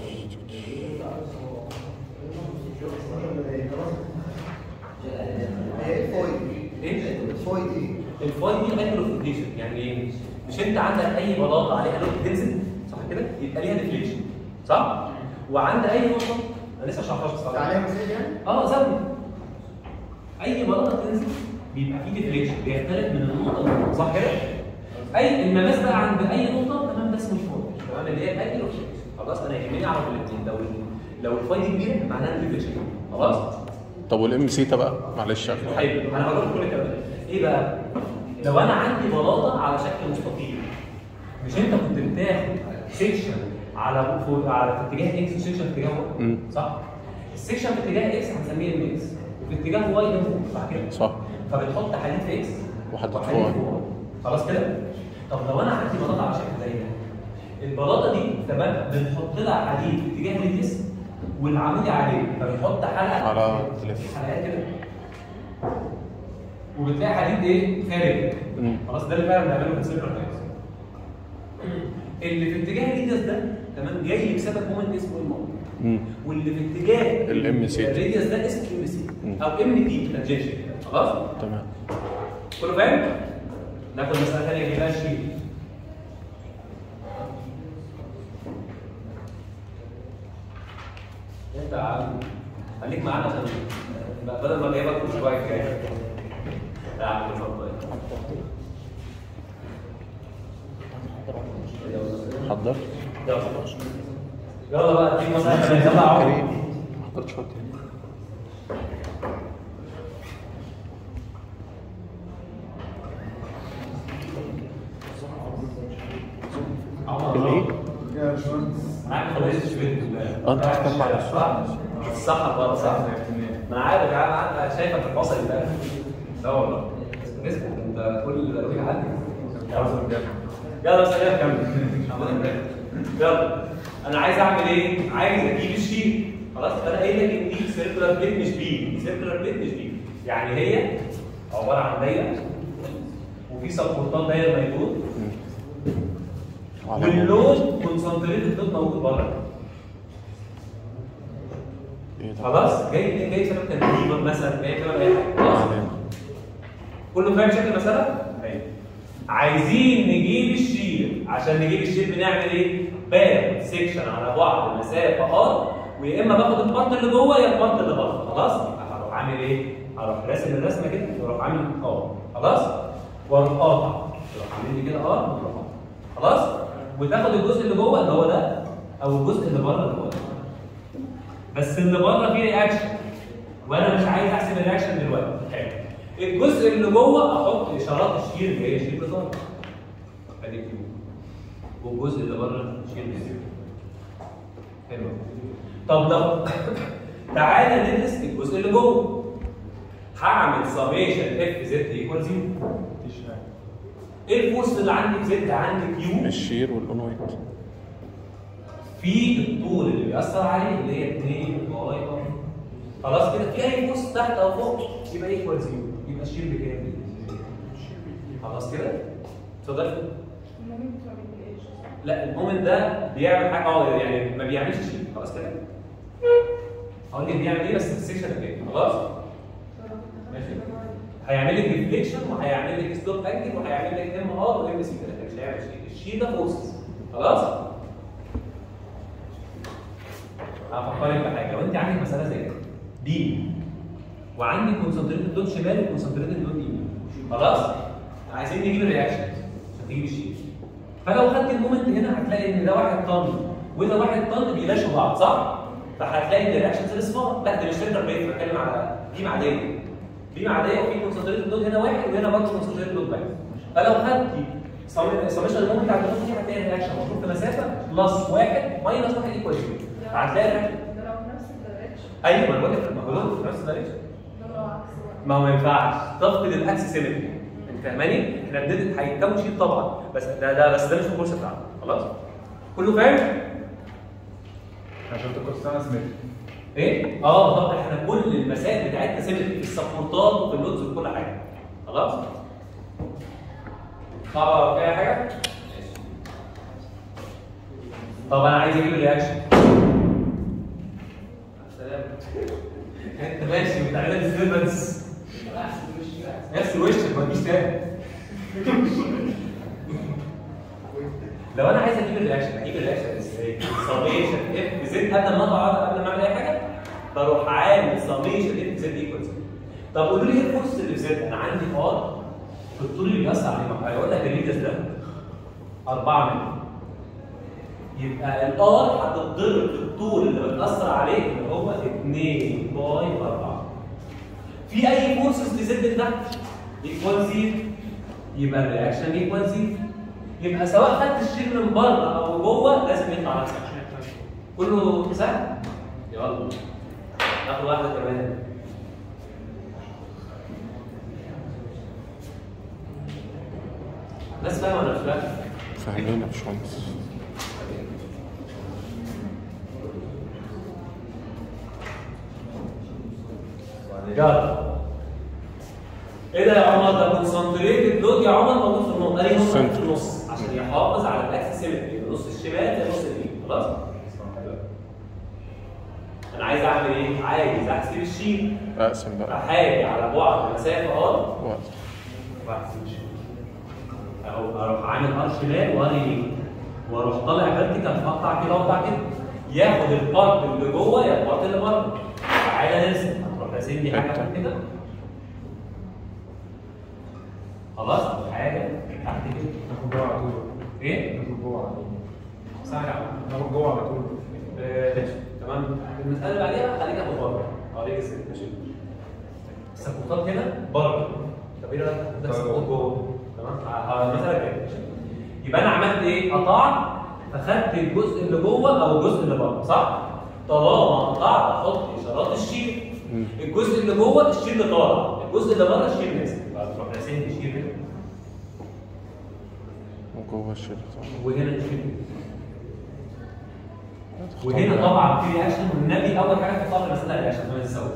هي الفويد ايه؟ الفويد ايه؟ الفاي دي مايكرو فليكشن يعني ايه؟ مش انت عندك اي بلاطه عليها لود بتنزل صح كده؟ يبقى ليها ديفليكشن صح؟ وعند اي نقطه انا لسه شرحتهاش ده بصراحه عليها مثال يعني؟ اه زاويه اي بلاطه بتنزل بيبقى فيه ديفليكشن بيختلف من النقطه للنقطه صح كده؟ اي المماس بقى عند اي نقطه تمام ده اسمه الفاي تمام اللي هي المايكرو فليكشن خلاص انا يهمني اعرف الاثنين لو لو الفاي دي كبيره معناها الديفليكشن خلاص؟ طب والام سيتا بقى معلش حلو انا هقول لكم كل الكلام ده ايه بقى لو انا عندي بلاطه على شكل مستطيل مش انت كنت بتاخد سيكشن على فوق على في اتجاه اكس وسيكشن في اتجاه واي مم. صح السيكشن في اتجاه اكس هنسميه ام اكس وفي اتجاه واي ده فوق صح كده صح فبتحط حديد في اكس وحديد في وحديد واي. في واي خلاص كده طب لو انا عندي بلاطه على شكل زي ده البلاطه دي تمام بنحط لها حديد في اتجاه الجسم والعمودي عليه فبنحط حلقه على تلف حلقات كده وبتلاقي حديد ايه خارج مم. خلاص ده اللي فعلا بنعمله في السيركل تايمز اللي في اتجاه الريديوس ده تمام جاي بسبب مومنت اسمه المومنت مم. واللي في اتجاه ال MC. الريديوس ده اسمه ام سي مم. او ام تي تانجنشن خلاص تمام كله فاهم ناخد مساله ثانيه اللي فيها شيء انت يا عم خليك معانا عشان بدل ما جايبك مش كويس يعني لا يا عم اتفضل حضرت يلا يلا بقى دي مسألة يلا يا عمر كريم ما حضرتش وقت عمر الايه؟ معاك خلاص شوية اه انت بتتكلم على صح صح بقى صح ما انا عارف يا عم انا شايفك في الفصل ده لا والله اسكت انت كل اللي قالوا لي عندي يلا سلام كمل يلا انا عايز اعمل ايه؟ عايز اجيب الشيت خلاص انا قايل لك ان دي سيركلر بليت مش بي سيركلر بليت مش بي يعني هي عباره عن دايره وفي سبورتات دايره ما يدور وعلى واللود كونسنتريت الضد موجود بره ايه ده؟ خلاص جاي جاي سبب تنظيم مثلا جاي سبب اي حاجه خلاص علامة. كله فاهم شكل المساله؟ ايوه عايزين نجيب الشير عشان نجيب الشير بنعمل ايه؟ باخد سيكشن على بعد مسافه ار ويا اما باخد البارت اللي جوه يا البارت اللي بره خلاص؟ يبقى هروح عامل ايه؟ هروح راسم الرسمه كده واروح عامل ار خلاص؟ واروح قاطع تروح عامل لي كده ار واروح قاطع خلاص؟ وتاخد الجزء اللي جوه اللي هو ده او الجزء اللي بره اللي هو ده بس اللي بره فيه رياكشن وانا مش عايز احسب الرياكشن دلوقتي حلو الجزء اللي جوه احط اشارات الشير اللي هي شير بزار ادي كيو والجزء اللي بره شير بزيرو حلو طب لو تعالى ندرس الجزء اللي جوه هعمل سميشن اف زد ايكوال زيرو ايه الفورس اللي عندي في زد عندي كيو الشير والاون وايت في الطول اللي بيأثر عليه اللي هي 2 باي ار خلاص كده في اي فورس تحت او فوق يبقى ايكوال زيرو يبقى الشير بكام؟ خلاص كده؟ اتفضل لا المومنت ده بيعمل حاجه اه يعني ما بيعملش شيء خلاص كده؟ هقول لك بيعمل ايه بس في السكشن الجاي خلاص؟ ماشي هيعمل لك ديفليكشن وهيعمل لك ستوب انجل وهيعمل لك ام ار وام سي كده مش هيعمل شيء الشيء ده فورسز خلاص؟ هفكرك بحاجه لو انت عندك مساله زي كده دي وعندك كونسنتريت اللود شمال وكونسنتريت اللود يمين خلاص عايزين نجيب الرياكشن عشان تجيب الشيء فلو خدت المومنت هنا هتلاقي ان ده واحد طن وده واحد طن بيلاشوا بعض صح؟ فهتلاقي ان الرياكشن الاصفار لا ده مش فلتر بيت بتكلم على دي عاديه دي عاديه وفي كونسنتريت اللود هنا واحد وهنا برضه كونسنتريت اللود واحد فلو خدتي سميشن المومنت بتاعت اللود دي هتلاقي الرياكشن مطلوب في مسافه بلس واحد ماينس واحد ايكوال زيرو هتلاقي الرياكشن ده لو في نفس الدايركشن ايوه ما بقول لك ما هو دول في نفس الدايركشن ده لو عكس بقى. ما هو ما ينفعش تفقد الاكس سيمتري انت فاهماني؟ احنا بندرس هيتكون شيء طبعا بس ده ده بس ده مش في الكورس بتاعنا خلاص؟ كله فاهم؟ عشان تكون سنه سميث ايه؟ اه طب احنا كل المسائل بتاعتنا سيمتري في السبورتات وفي اللودز وفي كل حاجه خلاص؟ صعبه ولا فيها حاجه؟ ماشي طب انا عايز اجيب الرياكشن سلام انت ماشي بتعمل ديستربنس نفس وشك ما تجيش تاني لو انا عايز اجيب الرياكشن اجيب الرياكشن ازاي؟ سميشن اف زد قبل ما اقعد قبل ما اعمل اي حاجه بروح عامل سميشن اف زد ايكوال طب قولوا لي ايه الفورس اللي في زد؟ انا عندي ار في الطول اللي بيأثر عليه هيقول لك الريدس ده 4 متر يبقى الار هتتضرب في الطول اللي بتأثر عليه اللي هو 2 باي 4 في اي فورسز لزد تحت ايكوال زيرو يبقى الرياكشن ايكوال زيرو يبقى سواء خدت الشير من بره او جوه لازم يطلع نفس الشيء كله سهل يلا ناخد واحده كمان ناس فاهمه ولا مش فاهمه؟ فاهمين يا باشمهندس يلا ايه ده يا عمر ده كونسنتريتد لود يا عمر موجود في النص ادي نص في النص عشان يحافظ على الاكس سيمتري النص الشمال زي النص اليمين خلاص انا عايز اعمل ايه؟ عايز احسب الشيل اقسم بقى هاجي على بعد مسافه ار وقت واحسب الشيل اهو اروح عامل ار شمال وار يمين واروح طالع فيرتيكال اقطع كده واقطع كده ياخد البارت اللي جوه يا البارت اللي راسم لي حاجه فوق كده خلاص حاجه تحت كده ناخد جوه على طول ايه؟ ناخد جوه على طول سهله ناخد جوه على طول آه، ماشي تمام المساله اللي بعديها خليك ابو بره اوريك ازاي ماشي السقوطات هنا بره طب ايه رايك ده سقوط جوه تمام ه- المساله كده ماشي يبقى انا عملت ايه؟ قطعت فخدت الجزء اللي جوه او الجزء اللي بره صح؟ طالما قطعت احط اشارات الشير الجزء اللي جوه الشير اللي طالع الجزء اللي بره الشير نازل يبقى تروح راسم لي شير هنا وجوه الشريط وهنا الشير وهنا طبعا في رياكشن والنبي اول حاجه تطلع المساله رياكشن ما تنساوش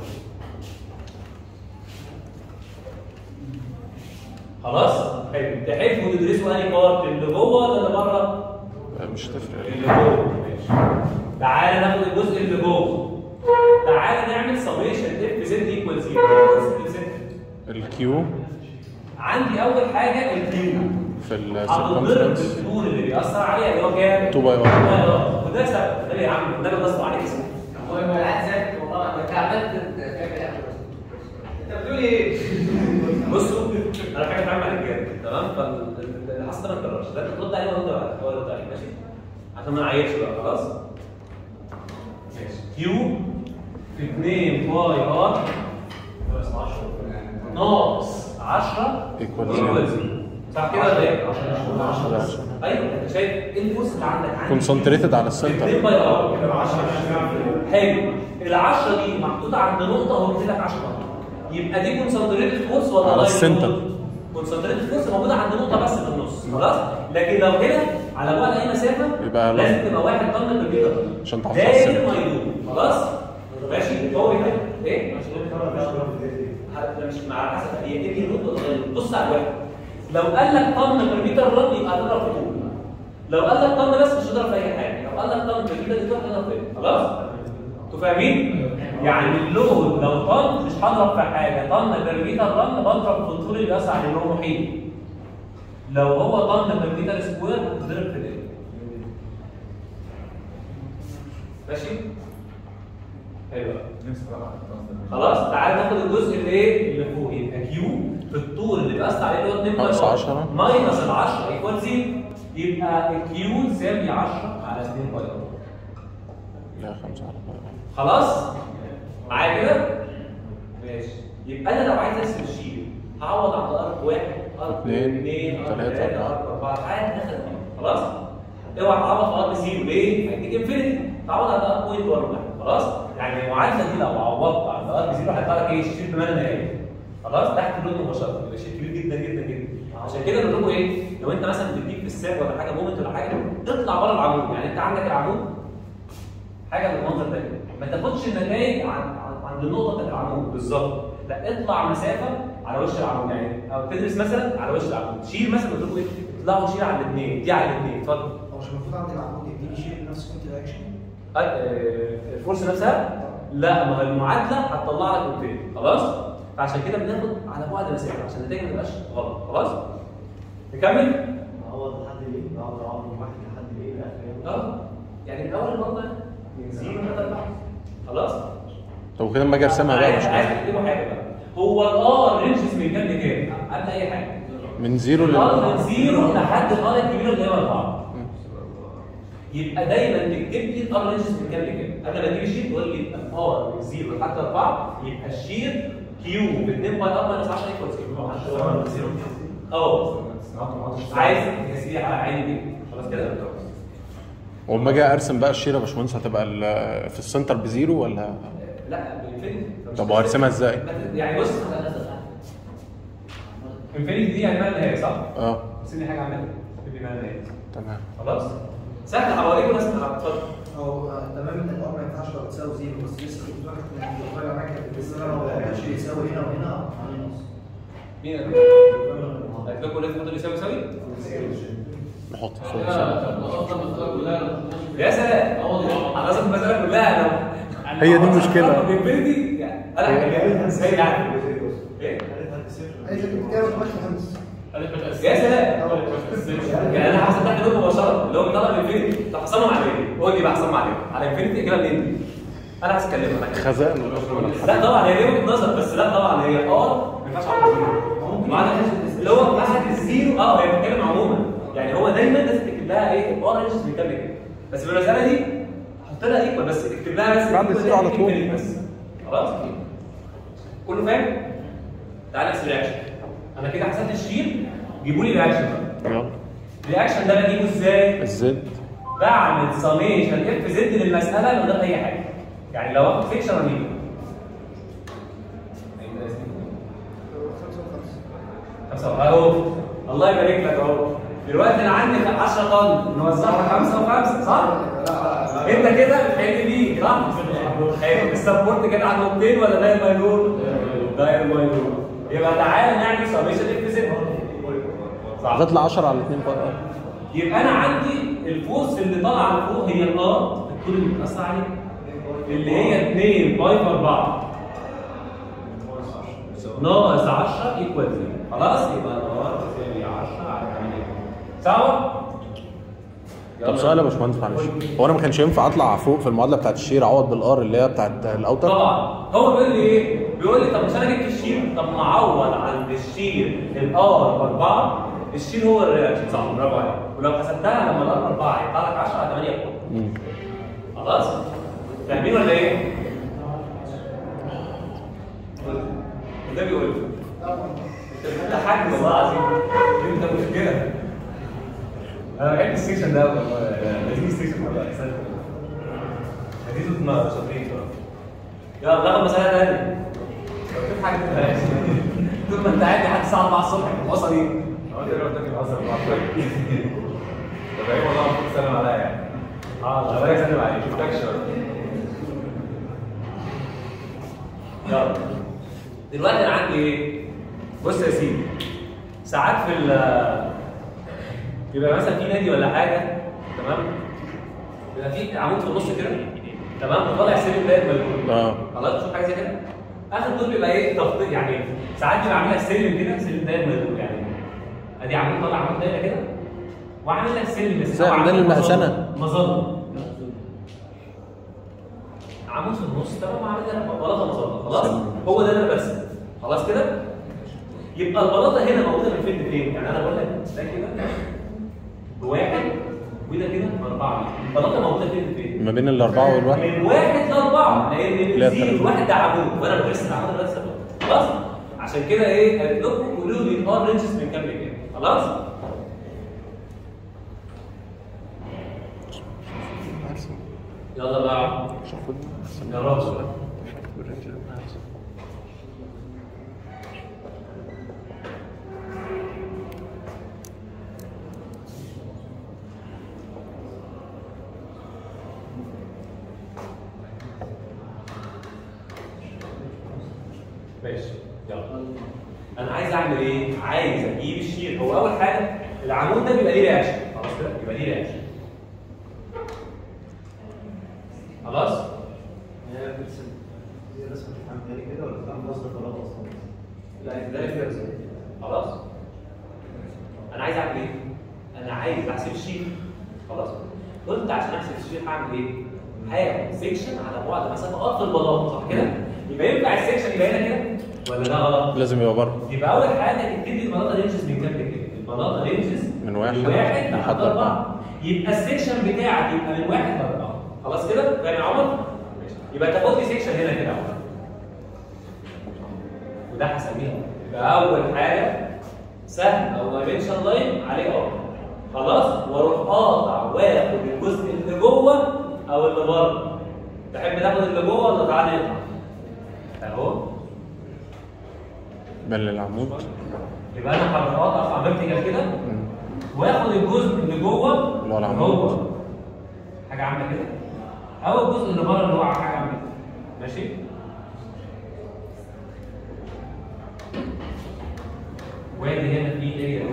خلاص حلو تحبوا تدرسوا انهي بارت اللي جوه ولا اللي بره؟ مش هتفرق اللي جوه ماشي تعالى ناخد الجزء اللي جوه تعالى نعمل سميشن اف زد ايكوال 0 الكيو عندي اول حاجه الكيو في هتضرب السيركمفرنس بالطول اللي بيأثر عليها اللي هو كام؟ 2 باي 1 اه وده سبب ده يا عم ده اللي غصب عليك اسمه هو يبقى قاعد ذاكر والله انا عملت انت بتقول ايه؟ بصوا انا حاجه اتعامل عليك بجد تمام فاللي حصل ده ما يتكررش ده انت ترد عليه وانت هو يرد عليك ماشي عشان ما نعيطش بقى خلاص ماشي كيو في 2 باي ار ناقص 10 Equal equal zero. zero. صح كده ولا ايه؟ 10 ايوه انت شايف ايه الفورس اللي عندك عندي كونسنتريتد على 2 السنتر باي ار حلو ال 10 دي محطوطه عند نقطه وقلت لك 10 يبقى دي كونسنتريتد فورس ولا على لاين السنتر. فورس؟ كونسنتريتد فورس موجوده عند نقطه بس في النص خلاص لكن لو هنا على بعد اي مسافه يبقى لا. لازم تبقى واحد طن بالمتر عشان تحافظ على داير السنتر. ما يدور خلاص ماشي هو كده ايه ه- مش مع حسب هي ايه دي نقطه صغيرة. بص على الواحد لو قال لك طن بالمتر رن يبقى هتضرب في طول لو قال لك طن بس مش هتضرب في اي حاجه لو قال لك طن بالمتر دي تروح تضرب في إيه؟ خلاص انتوا فاهمين؟ يعني اللود لو طن مش هضرب في حاجه طن بالمتر رن بضرب في الطول اللي بيسع اللي هو محيط لو هو طن بالمتر سكوير هتضرب في الايه؟ ماشي؟ حلو نفسي بقى أحط خلاص تعال ناخد الجزء اللي ايه اللي فوق يبقى كيو في الطول اللي بيأثر عليه اللي هو 2 ناقص باي 10. ماينس ال 10 ايكوال 0 يبقى الكيو تساوي 10 على 2 باي ار لا 5 على باي خلاص معايا كده ماشي يبقى انا لو عايز ارسم الشيل هعوض عن ارك واحد ارك اتنين، اثنين ارك تلاتة، ثلاثه أربعة. ارك اربعه تعالى ندخل فيه خلاص اوعى تعوض في ارك زيرو ليه؟ هيديك انفينيتي تعوض على ارك بوينت 1 خلاص يعني المعادله دي لو عوضت عن ارك زيرو هيطلع لك ايه؟ الشيل بمعنى نهائي خلاص تحت اللود مباشره يبقى شيء كبير جدا جدا جدا عشان كده بنقول لكم ايه لو انت مثلا بتجيب في الساب ولا حاجه مومنت ولا حاجه اطلع بره العمود يعني انت عندك العمود حاجه بالمنظر ده ما تاخدش النتائج عن عن- عند النقطه بتاعت العمود بالظبط لا اطلع مسافه على وش العمود يعني او تدرس مثلا على وش العمود شيل مثلا قلت لكم ايه اطلعوا شيل على الاثنين دي على الاثنين اتفضل هو مش المفروض عندي العمود يديني شيء نفس كنت الاكشن آه، آه، الفرصه نفسها لا ما هي المعادله هتطلع لك قدام خلاص فعشان كده بناخد على بعد مسافه عشان النتائج ما تبقاش غلط خلاص نكمل معوض لحد ليه؟ معوض عمر واحد لحد ليه؟ لا اه يعني من اول الوضع من زيرو لحد أربعة. خلاص طب كده لما اجي ارسمها بقى عايز مش عايز مهم. تكتبوا حاجه بقى هو الار رينجز من كام لكام؟ قبل اي حاجه من زيرو الار من لل زيرو لحد الار الكبيره اللي هي 4 يبقى دايما تكتب لي الار رينجز من كام لكام؟ قبل ما تجيب الشيت تقول لي الار من زيرو لحد 4 يبقى الشير كيو ب 2 باي ار ماينس 10 ايكوال زيرو اه عايز يا سيدي على عيني دي خلاص كده ولما اجي ارسم بقى الشيره يا باشمهندس هتبقى ال- في السنتر بزيرو ولا لا بالانفينيتي طب وهرسمها ازاي؟ يعني بص انفينيتي دي يعني معنى نهائي صح؟ اه سيبني حاجه اعملها سيبني معنى نهائي تمام خلاص سهل هوريكم بس اتفضل هو آه، تمام ان الار ما ينفعش لو تساوي زيرو بس لسه كنت فاكر ان الدكتور معاك بس انا لو ما كانش يساوي هنا وهنا هنص مين قال لكم لازم تفضل يساوي يساوي؟ نحط صوت صوت. يا سلام انا اصلا المساله كلها انا هي دي المشكلة. انفينيتي يعني انا ازاي يعني ايه؟ عايز الكتاب ما تخلص يا سلام يعني انا حاسس تحت دول مباشره اللي هو بيطلع الانفينيتي طب حصلهم على ايه؟ قول لي بقى حصلهم على ايه؟ على انفينيتي اجيبها منين؟ انا عايز اكلمك خزائن الارض من الحديد لا طبعا هي دي وجهه نظر بس لا طبعا هي اه ما ينفعش احط زيرو بعد اللي هو بعد الزيرو اه هي بتتكلم عموما يعني هو دايما لازم تكتب لها ايه اورنج بيكمل كده بس في المساله دي حط لها ايكوال بس اكتب لها بس بعد equal الزيرو على دي طول. equal بس خلاص كله فاهم؟ تعالى نحسب رياكشن انا كده حسبت الشير جيبوا لي رياكشن بقى يلا الرياكشن ده بجيبه ازاي؟ الزد بعمل سميشن اف زد للمساله من غير اي حاجه يعني لو اخد فيكشن اجيبه خمسة اهو الله يبارك لك اهو دلوقتي انا عندي 10 طن نوزعها خمسة وخمسة صح؟ انت كده بتحل دي صح؟ حلو السبورت كده على نقطتين ولا داير ما يدور؟ داير ما يدور يبقى تعالى نعمل سميشن اف زد صح هتطلع 10 على 2 بقى يبقى انا عندي الفورس اللي طالعه لفوق هي الار الطول اللي بتاثر عليه اللي هي 2 باي في 4 ناقص 10 ايكوال 0 خلاص يبقى الار تساوي 10 على 8 سوا طب سؤال يا باشمهندس معلش هو انا ما كانش ينفع اطلع فوق في المعادله بتاعت الشير اعوض بالار اللي هي بتاعت الاوتر طبعا هو بيقول لي ايه؟ بيقول لي طب مش انا جبت الشير طب ما اعوض عند الشير الار باربعه الشير هو الرياكشن صح برافو عليك ولو حسبتها لما الار اربعه هيطلع لك 10 على 8 فوق مم. خلاص؟ فاهمين ولا ايه؟ ده بيقول لي انت حاج والله العظيم انت مشكله انا بحب السيكشن ده والله لذيذ السيكشن والله احسن لذيذ وتنار شاطرين بصراحه يلا ناخد مسألة تانية لو في حاجة تبقاش طول ما انت قاعد لحد الساعة 4 الصبح الوصلة دي هو انت لو قلت لك بهزر معاك طب ايه والله المفروض تسلم عليا يعني اه الله يسلم عليك شفتكش يلا دلوقتي انا عندي ايه؟ بص يا سيدي ساعات في ال يبقى مثلا في نادي ولا حاجه تمام؟ يبقى في عمود في النص كده تمام وطالع سلم داير مليون اه خلاص تشوف حاجه زي كده اخر دور بيبقى ايه تخطيط يعني ساعات بيبقى عاملها سلم كده سلم داير مليون يعني ادي عمود طالع عمود دايره كده وعامل لك سلم بس زي أو عندنا عمود المأذنة. مظله عمود في النص تمام عامل لك بلاطه مظله خلاص هو ده اللي انا برسمه خلاص كده يبقى البلاطه هنا موجوده من فين لفين يعني انا بقول لك ده كده بواحد وده كده باربعه البلاطه موجوده فين لفين ما بين الاربعه والواحد من واحد لاربعه لان لا، الزيرو تلاتة. الواحد ده عمود وانا برسم العمود ده لسه خلاص عشان كده ايه قالت لكم قولوا لي الار رينجز من كام لكام خلاص يلا بقى يا رب ماشي يلا انا عايز اعمل ايه؟ عايز اجيب الشير هو اول حاجه العمود ده بيبقى ليه رياكشن خلاص كده يبقى ليه رياكشن خلاص؟ هي بترسم هي رسمة تفهم تاني كده ولا بتعمل مصدر غلط اصلا؟ لا ده اللي فيه خلاص انا عايز اعمل ايه؟ انا عايز احسب الشير خلاص قلت عشان احسب الشير هعمل ايه؟ هاخد سيكشن على بعد مسافه ار في البلاط صح كده؟ يبقى ينفع السيكشن يبقى هنا كده ولا ده غلط؟ لازم يبقى بره يبقى اول حاجه تبتدي البلاطه رينجز من كام لكام؟ البلاطه رينجز من واحد من واحد لحد لحد أربعة. اربعه يبقى السيكشن بتاعك يبقى من واحد لاربعه خلاص كده؟ فاهم يا عمر؟ ماشي. يبقى تاخد لي سيكشن هنا كده يا عمر وده هسميها يبقى اول حاجه سهم او دايمنشن لاين عليه ار خلاص واروح قاطع واخد الجزء اللي جوه او اللي بره تحب تاخد اللي جوه ولا تعالى نقطع اهو بل العمود يبقى انا هروح اقطع فيرتيكال كده مم. واخد الجزء اللي جوه اللي هو العمود. هو حاجه عامله كده او الجزء اللي بره اللي هو حاجه عامله كده ماشي وادي هنا في اريا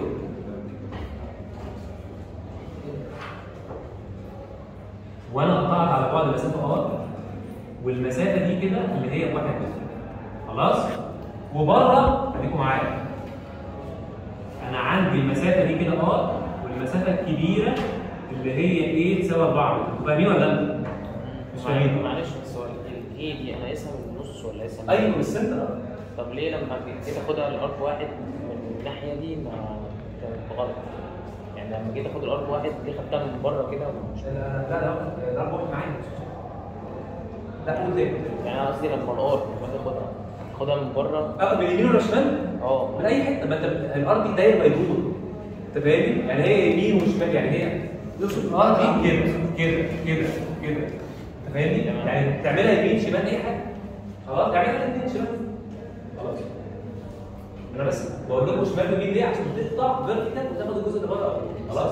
وانا قطعت على بعد مسافه ار والمسافه دي كده اللي هي واحد متر خلاص وبره خليكم معايا انا عندي المسافه دي كده ار والمسافه الكبيره اللي هي ايه تساوي 4 متر انتوا فاهمين ولا لا؟ مش فاهمين معلش بس هو ايه دي انا قايسها من النص ولا قايسها من ايوه من السنتر طب ليه لما جيت اخدها الارك واحد من الناحيه دي ما كانت غلط يعني لما جيت اخد الارك واحد دي خدتها من بره كده ومش لا لا لا ده واحد معايا لا قول تاني يعني انا قصدي لما الارك لما اجي اخدها اخدها من بره اه من اليمين ولا شمال؟ اه من اي حته ما انت الارض دي دايره بيدور انت فاهمني؟ يعني هي يمين وشمال يعني هي يوصل الارض دي كده كده كده كده انت فاهمني؟ يعني تعملها يمين شمال اي حاجه خلاص تعملها الاثنين شمال خلاص انا بس بقول لكم شمال ويمين ليه عشان تقطع فيرتيكال وتاخد الجزء اللي بره خلاص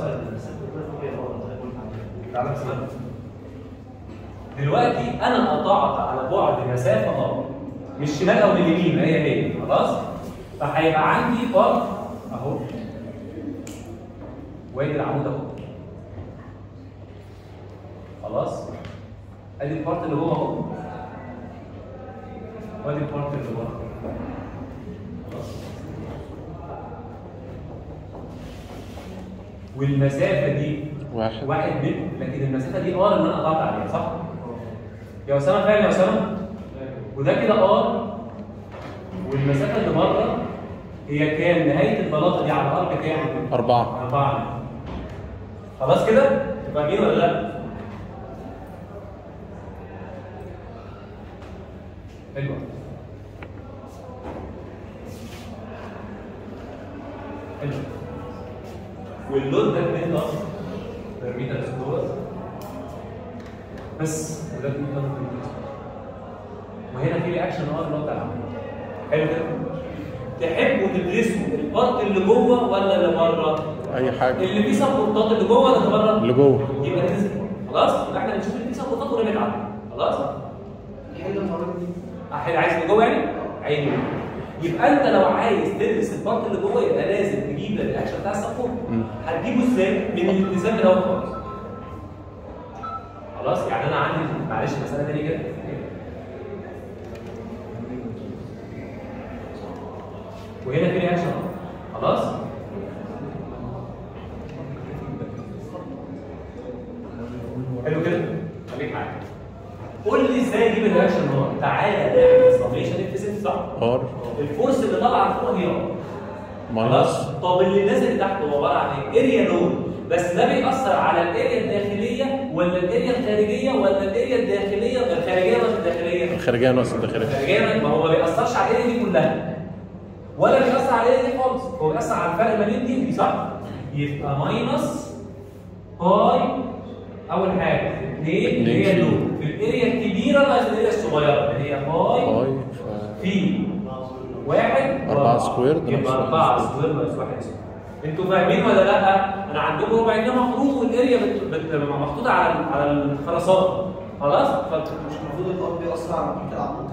تعالى بسم الله. دلوقتي انا قطعت على بعد مسافه اه مش شمال او من اليمين هي هي خلاص فهيبقى عندي فرق اهو وادي العمود اهو خلاص ادي البارت اللي هو اهو وادي البارت اللي هو خلاص والمسافه دي واحد واحد متر لكن المسافه دي ار اللي انا قطعت عليها صح؟ يا اسامه فاهم يا اسامه؟ وده كده ار والمسافه اللي بره هي كام؟ نهايه البلاطه دي على الارض كام؟ أربعة أربعة خلاص كده؟ فاهمين ولا لا؟ حلوة حلو واللود ده 2 طن بير متر سكوير بس وده 2 طن بير متر سكوير وهنا في رياكشن ار اللي هو بتاع العمود. حلو كده؟ تحبوا تدرسوا البارت اللي جوه ولا اللي بره؟ أي حاجة اللي فيه سبورتات اللي جوه ولا اللي بره؟ اللي جوه يبقى ننزل خلاص؟ يبقى احنا نشوف اللي فيه سبورتات ونبعد عنه خلاص؟ نحل المره دي احنا عايز اللي جوه يعني؟ عيني يبقى انت لو عايز تدرس البارت اللي جوه يبقى لازم تجيب الرياكشن بتاع السبورت مم. هتجيبه ازاي؟ من الالتزام الاول خالص خلاص يعني انا عندي معلش مساله تاني كده وهنا في رياكشن أهو. خلاص حلو كده خليك معايا قول لي ازاي اجيب الرياكشن نار تعالى نعمل سميشن افيسنت صح ار الفورس اللي طالعه فوق هي ار ماينس خلاص طب اللي نازل تحت هو عباره عن ايه؟ اريا لود بس ده بيأثر على الاريا الداخليه ولا الاريا الخارجيه ولا الاريا الداخليه الخارجيه ولا الداخليه؟ الخارجية ناقص الداخلية الخارجيه ما هو ما بيأثرش على الاريا دي كلها ولا بيأثر على الاريا دي خالص هو بيأثر على الفرق ما بين دي ودي صح؟ يبقى ماينس باي اول حاجه اثنين اللي هي اللود في الاريا الكبيره ناقص الاريا الصغيره اللي هي باي باي في واحد أربعة وأربعة. سكوير ده نفس يبقى أربعة السكوير. سكوير ناقص واحد سكوير انتوا فاهمين ولا لا؟ انا عندكم ربع جنيه مفروض والاريا بت- بت- محطوطه على على الخرسانه خلاص؟ ف- مش المفروض الارض بيأثر على محيط العمود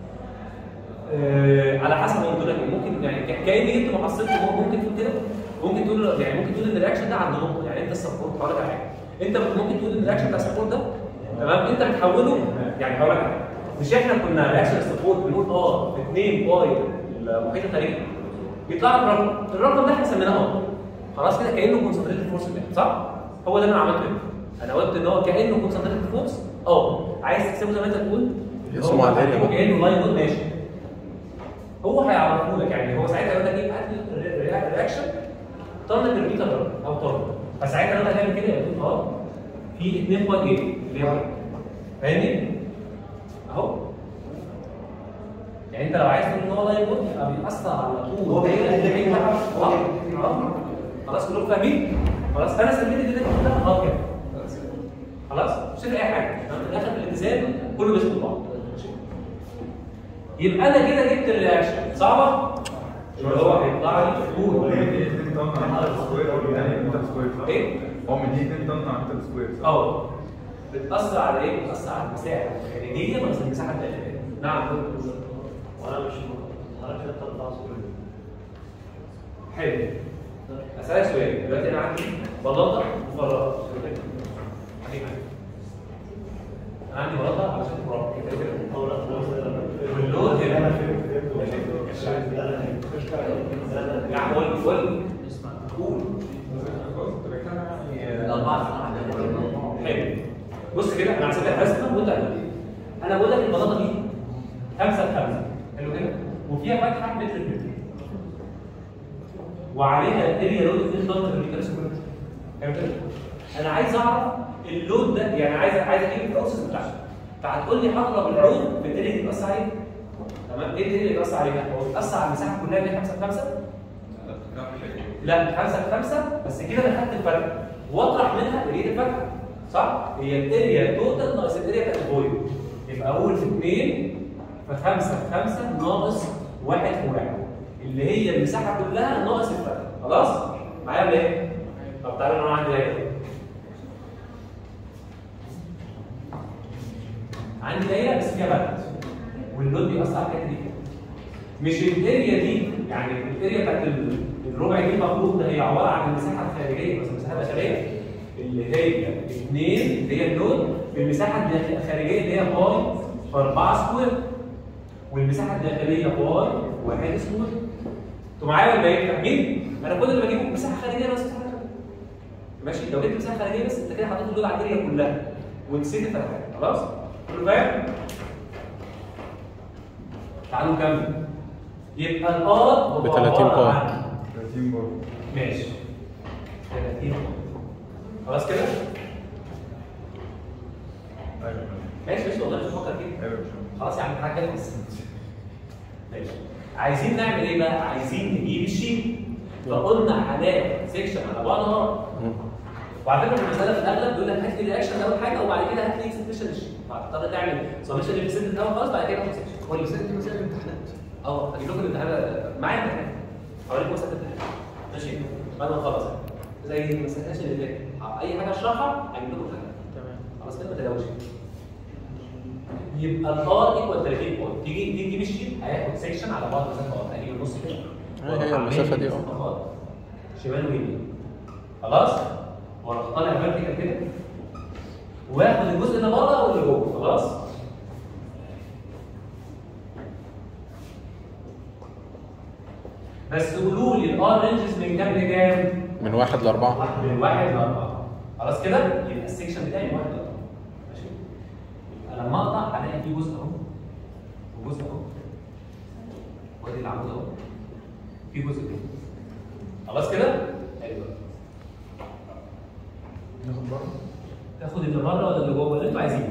آه، على حسب ما قلت لك إيه. ممكن يعني ك- كأن انت ما حصلتش ممكن تقول كده ممكن تقول يعني ممكن تقول ان الرياكشن ده عند نقطه يعني انت السبورت هقول لك على حاجه انت ممكن تقول ان الرياكشن بتاع السبورت ده تمام انت بتحوله يعني هقول لك على حاجه مش احنا كنا رياكشن السبورت بنقول اه 2 باي المحيط الخارجي يطلع لك رقم الرقم ده احنا سميناه اه خلاص كده كانه كونسنتريتد فورس صح؟ هو ده اللي انا عملته هنا انا قلت ان هو كانه كونسنتريتد فورس اه عايز تحسبه زي ما انت بتقول اسمه على الاريا هو بقى. كانه لاين دول ماشي هو هيعرفه لك يعني هو ساعتها يقول لك ايه هات لي الرياكشن طن بالمتر او طن فساعتها انا هعمل كده يقول اه في 2 باي ايه اللي هي فاهمني؟ اهو يعني انت لو عايز تقول ان هو لاين دول يبقى بيأثر على طول هو بيعمل هي- كده هي- كده. اه اه خلاص كلكم فاهمين؟ خلاص انا سميت الدنيا كلها اه كده خلاص مش هتفرق اي حاجه في الاخر في الالتزام كله بيسكت بعض يبقى انا كده جبت الرياكشن صعبه اللي هو هيطلع لي هو فول مديني 2 طن على متر سكوير او يعني متر سكوير صح؟ ايه؟ هو مديني 2 طن على متر سكوير صح؟ اه بتأثر على ايه؟ بتأثر على المساحه الخارجيه ناقص المساحه الداخليه نعم وانا مش حضرتك كده بتطلع صورة حلو اسالك سؤال دلوقتي انا عندي بلاطه وفراغ انا عندي بلاطه علشان فراغ او لا واللود هنا انا يعني قول قول قول حلو بص كده انا هسيب لك رسمه وانت هتقول انا بقول لك البلاطه دي 5 في 5 حلو كده وفيها فتحه متر في متر وعليها الاريا لود 2 طن في المتر سكوير حلو كده انا عايز اعرف اللود ده يعني عايز عايز اجيب البروسيس بتاعته فهتقول لي هضرب اللود بالاريا اللي بيأثر عليها تمام ايه الاريا اللي بيأثر عليها؟ هو بيأثر على المساحه كلها اللي هي 5 في 5 لا 5 في 5 بس كده انا خدت الفرق واطرح منها اريا الفرق صح؟ هي الاريا توتال ناقص الاريا بتاعت الفويد يبقى اقول في 2 في 5 في 5 ناقص 1 في 1 اللي هي المساحه كلها ناقص الفرق خلاص؟ معايا ولا ايه؟ طب تعالوا انا عندي دايره عندي دايره بس فيها برد واللود بيأثر على الحته دي مش الاريا دي يعني الاريا بتاعت ال- الربع دي المفروض هي عباره عن المساحه الخارجيه بس المساحه الداخليه اللي هي 2 اللي هي اللود بالمساحه الداخل- الخارجيه اللي هي باي في 4 سكوير والمساحه الداخليه باي 1 سكوير انتوا معايا ولا ايه؟ فاهمين؟ انا كل اللي بجيبه مساحه خارجيه بس مساحه داخلية. ماشي لو جبت مساحه خارجيه بس انت كده حطيت اللود على الاريا كلها ونسيت الفتحات خلاص؟ كله فاهم؟ تعالوا نكمل يبقى الار ب 30 باي. 30 برضه ماشي 30 خلاص كده؟ ايوه ماشي ماشي والله مش بفكر فيه ايوه مش خلاص يا عم حاجه بس ماشي عايزين نعمل ايه بقى؟ عايزين نجيب الشيت فقلنا هناخد سيكشن على بعضها وعلى فكره المساله في الاغلب بيقول لك هات لي رياكشن اول حاجه وبعد كده هات لي اكسبريشن الشيت فهتضطر تعمل سبمشن للسيت الاول خالص بعد كده تاخد سيكشن هو المسائل دي مسائل امتحانات اه هجيب لكم الامتحان معايا امتحان هوريكم مساله الامتحان ماشي بعد ما نخلص زي المسائل اللي فاتت اي حاجه اشرحها هجيب لكم الامتحان تمام خلاص كده ما تلاقوش يبقى الار ايكوال 30 بوينت تيجي تيجي تجيب الشيت هياخد سيكشن على بعض مسافه اه تقريبا نص كده هي هي المسافة دي، اه. اه شمال ويمين خلاص واروح طالع فيرتيكال كده واخد الجزء اللي بره واللي جوه خلاص بس قولوا لي الار رينجز من كام لكام؟ من واحد لأربعة من واحد لأربعة خلاص كده يبقى السكشن بتاعي من واحد لأربعة ماشي يبقى لما اقطع هلاقي فيه جزء اهو وجزء اهو وادي العمود اهو في جزء كده خلاص كده؟ حلو ناخد بره تاخد اللي بره ولا اللي جوه اللي انتوا عايزينه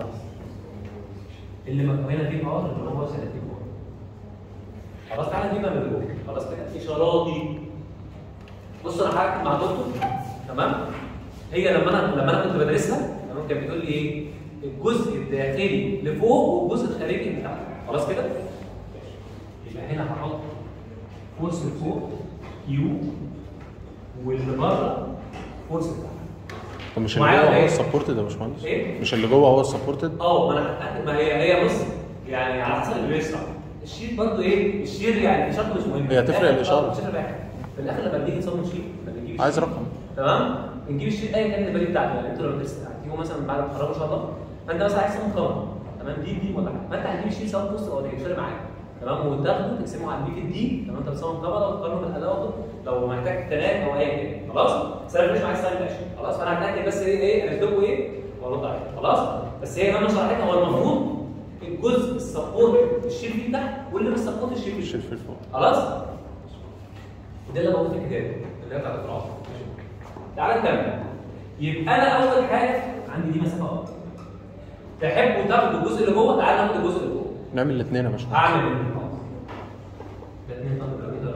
اللي مكونه دي ار اللي هو 30 ار خلاص تعالى نجيبها من جوه خلاص كده اشاراتي بص انا هحكي مع دكتور تمام هي لما انا لما انا كنت بدرسها تمام كانت بتقول لي ايه الجزء الداخلي لفوق والجزء الخارجي لتحت خلاص كده يبقى هنا هحط فورس لفوق كيو واللي بره فورس لتحت طب مش اللي معايا جوه ولا هو ايه؟ السبورتد يا باشمهندس ايه؟ مش اللي جوه هو السبورتد اه ما انا هتاكد ما هي هي بص يعني على حسب اللي بيشرح الشير برضه ايه الشير يعني اشارته مش مهم هي هتفرق الآخر- الإشارة. آه، مش هتفرق حاجة. في الاخر لما بنيجي نصمم شير لما نجيب عايز الشير، رقم تمام نجيب الشير ايا كان البالي بتاعته يعني انتوا لو درست هتجيبه مثلا بعد ما تتخرجوا ان شاء الله فانت مثلا عايز تصمم كاميرا تمام دي دي ولا حاجه فانت هتجيب الشير سواء بوست او مش فارق معاك تمام وتاخده تقسمه على البي في الدي تمام انت بتصمم كاميرا وتقارنه بالادوات لو محتاج تنام او ايا كان خلاص سنه مش معاك سنه ماشي خلاص فانا هتاكد بس ايه ايه هنكتبه ايه وارد عليه خلاص بس هي لما شرحتها هو المفروض الجزء السبورت الشير فيه تحت واللي مش سبورت الشير فيه الشيل في الفوق خلاص وده اللي موجود في الكتاب اللي هي بتاعت القراءه تعالى نكمل يبقى انا اول حاجه عندي دي مسافه اه تحبوا تاخدوا الجزء اللي جوه تعالى ناخد الجزء اللي جوه نعمل الاثنين يا باشمهندس هعمل الاثنين الاثنين طب كده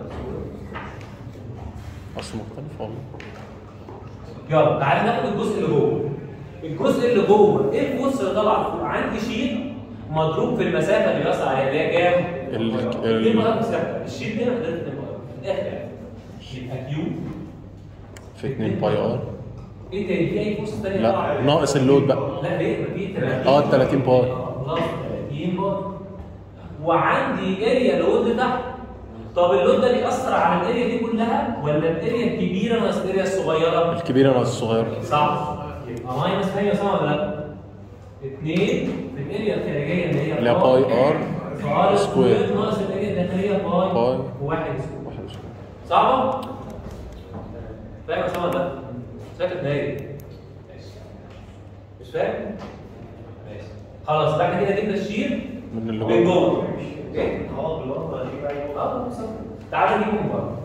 اصل مختلف والله يلا تعالى ناخد الجزء اللي جوه الجزء اللي جوه ايه الفورس اللي طالعه فوق عندي شيل مضروب في المسافه اللي بيصل عليها اللي هي كام؟ ال- ال- اثنين مرات مسافه الشيل ده حضرتك اثنين مرات في الاخر يعني يبقى كيو في 2 باي ار ايه تاني في اي فورس ثانيه لا ناقص اللود بقى لا ليه ما في 30 اه 30 باي خلاص 30 باي وعندي اريا لود تحت طب اللود ده بيأثر على الاريا دي كلها ولا الاريا الكبيره ناقص الاريا الصغيره؟ الكبيره ناقص الصغيره صح يبقى ماينس هي صح ولا لا؟ 2 في الاريا الخارجيه اللي هي اللي هي باي ار ار سكوير. سكوير ناقص الاريا الداخليه باي باي. وواحد سكوير واحد وعشرين. صعبه؟ فاهم يا سامر لا؟ شكلك نايم ماشي مش فاهم؟ ماشي خلاص بعد كده جبنا الشير من اللي من جوه جوه ايه؟ هو بالورقه دي بقى اه بالظبط تعالى نجيبه من بره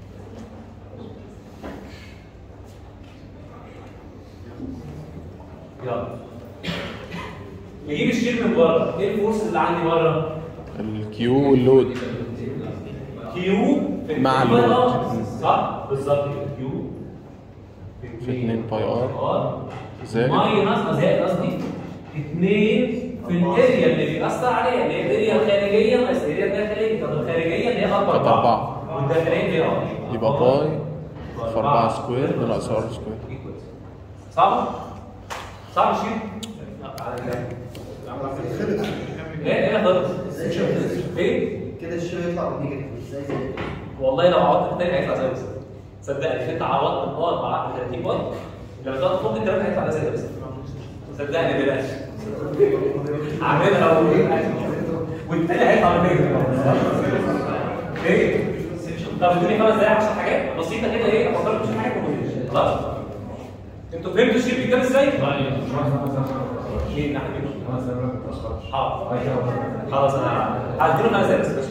يلا نجيب الشيل من بره ايه الفورس اللي عندي بره؟ الكيو واللود كيو في مع اتنين باي اللود. ار. صح بالظبط كده كيو في 2 باي ار ار زائد ماينس زائد قصدي 2 في الاريا اللي بيأثر عليها اللي هي الاريا الخارجيه ناقص الاريا الداخليه طب الخارجيه اللي هي 4 كانت 4 والداخليه اللي هي ار يبقى باي في 4 سكوير ناقص ار سكوير صعب؟ صعب الشيء؟ ايه ايه خالص ازاي شايف ايه؟ كده الشيء يطلع بالنيجاتيف ازاي زي كده والله لو عوضت التاني هيطلع زي بس صدقني انت عوضت البار مع 30 بار لما تاخد فوق التلاتة هيطلع زي بس صدقني بلاش اعملها و- والتاني هيطلع من ايه؟ طب ادوني خمس دقايق 10 حاجات بسيطه كده ايه افكرك مش حاجه كومبليكيشن خلاص؟ انتوا فهمتوا الشيء بيتكلم ازاي؟ مين ناحيه حاضر خلاص انا هديله خمس دقايق بس ماشي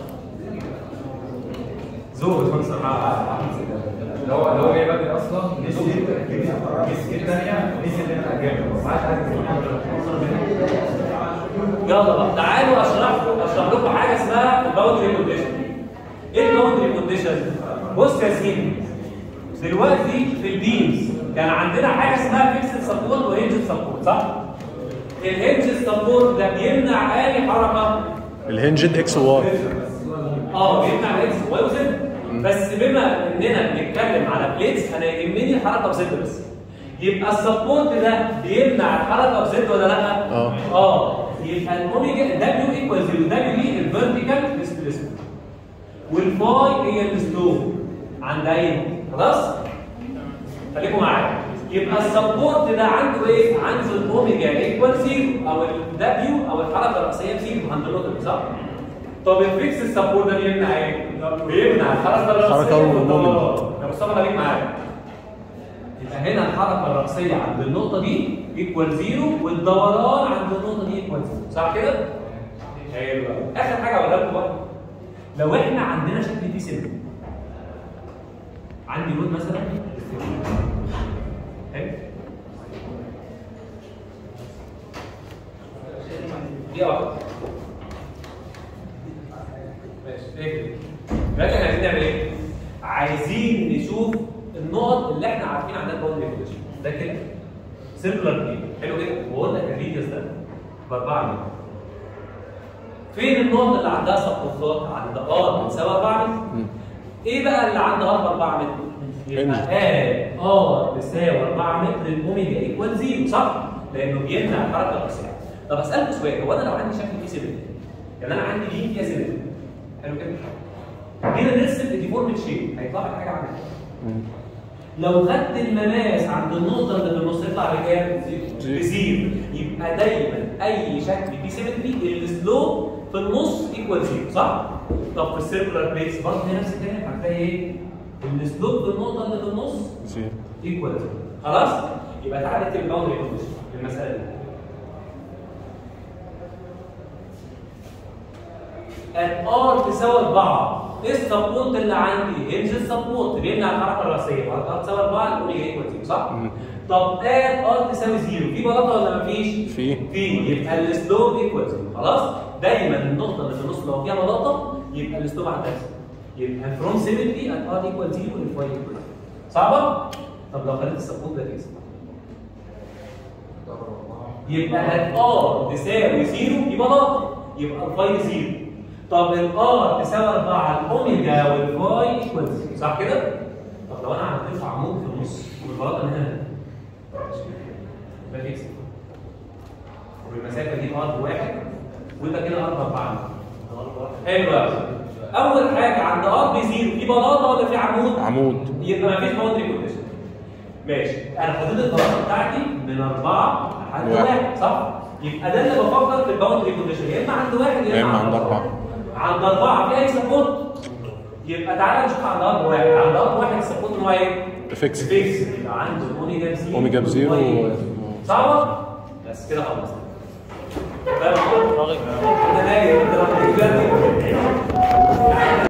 زور باشمهندس اللي هو اللي هو جاي بدري اصلا نسي نسي الثانيه نسي اللي انا جامد ما عادش عايز يلا بقى تعالوا اشرح لكم اشرح لكم حاجه اسمها الباوندري كونديشن ايه الباوندري كونديشن بص يا سيدي دلوقتي في البيمز كان عندنا حاجه اسمها فيكسد سبورت وهنج سبورت صح الهنج سبورت ده بيمنع اي حركه الهنجد اكس واي اه بيمنع الاكس واي وزد بس بما اننا بنتكلم على بليتس انا يهمني الحركه بزد بس يبقى السبورت ده بيمنع الحركه بزد ولا لا؟ اه. اه يبقى الاوميجا دبليو ايكوال زيرو دبليو دي الفيرتيكال ديسبيسمنت والفاي هي السلوب عند اي خلاص؟ خليكم معايا يبقى السبورت ده عنده ايه؟ عنده الاوميجا ايكوال زيرو او الدبليو او الحركه الرئيسيه بزيرو عند النقطه دي صح؟ طب الفيكس السبورت ده بيمنع ايه؟ بيمنع الحركه الرئيسيه الحركة والمومنت. والدوران. يا مصطفى خليك معايا يبقى هنا الحركه الرئيسيه عند النقطه دي ايكوال زيرو والدوران عند النقطه دي ايكوال زيرو صح كده؟ حلو قوي اخر حاجه اقولها لكم بقى لو احنا عندنا شكل فيه سلم عندي لود مثلا حلو دي واحده ماشي ايه كده دلوقتي احنا عايزين نعمل ايه؟ عايزين نشوف النقط اللي احنا عارفين عندها باوندري كونديشن ده كده سيركلر بلين حلو كده وقلنا الريديوس ده ب 4 متر فين النقط اللي عندها سبورتات عند ار بتساوي 4 متر ايه بقى اللي عند ار ب 4 متر؟ يبقى ار ار بيساوي 4 متر الاوميجا ايكوال زيرو صح؟ لانه بيمنع الحركه الرئيسيه طب اسالكم سؤال هو انا لو عندي شكل فيه سيمتري يعني انا عندي لين فيها سيمتري حلو كده؟ جينا نرسم الديفورمد شيب هيطلع لك حاجه عامله لو خدت المماس عند النقطه اللي في النص يطلع بكام؟ بزيرو يبقى دايما اي شكل فيه سيمتري السلوب في النص ايكوال زيرو صح؟ طب في السيركولار بليس برضه هي نفس الكلام هتلاقي ايه؟ السلوب في النقطه اللي في النص زيرو ايكوال زيرو خلاص؟ يبقى تعالى نكتب الباوندري كونديشن في المساله دي الار تساوي 4 ايه السبورت اللي عندي؟ هنج السبورت بيمنع الحركه الرئيسيه والار تساوي 4 الاوميجا ايكوال زيرو صح؟ طب اد ار تساوي زيرو في بلاطه ولا مفيش؟ في. في يبقى السلوب ايكوال زيرو خلاص؟ دايما النقطه اللي في النص لو فيها بلاطه يبقى السلوب عندها زيرو يبقى فروم سيمتري ات ار ايكوال زيرو والفاي ايكوال زيرو صعبه؟ طب لو خليت السبورت ده كده يبقى هات ار تساوي زيرو يبقى بلاطه يبقى الفاي زيرو طب الار تساوي 4 الاوميجا والفاي ايكوال زيرو صح كده؟ طب لو انا عملت له عمود في النص والبلاطه من هنا يبقى فيكس والمسافه دي ار بواحد وده كده ار باربعه حلو قوي اول حاجه عند ار بزيرو في بلاطه ولا في عمود؟ عمود يبقى مفيش باوندري كونديشن ماشي انا حدود البلاطه بتاعتي من اربعه لحد واحد. واحد صح؟ يبقى ده اللي بفكر في الباوندري كونديشن يا اما عند واحد يا اما عند اربعه عند اربعه في اي سبورت يبقى تعالى نشوف عند اربعه واحد عند اربعه واحد السبورت ان هو ايه؟ فيكس فيكس يبقى عنده اوميجا بزيرو اوميجا بزيرو وواي. و- صعبه؟ بس كده خلصنا فاهم الفكرة؟ راغب ده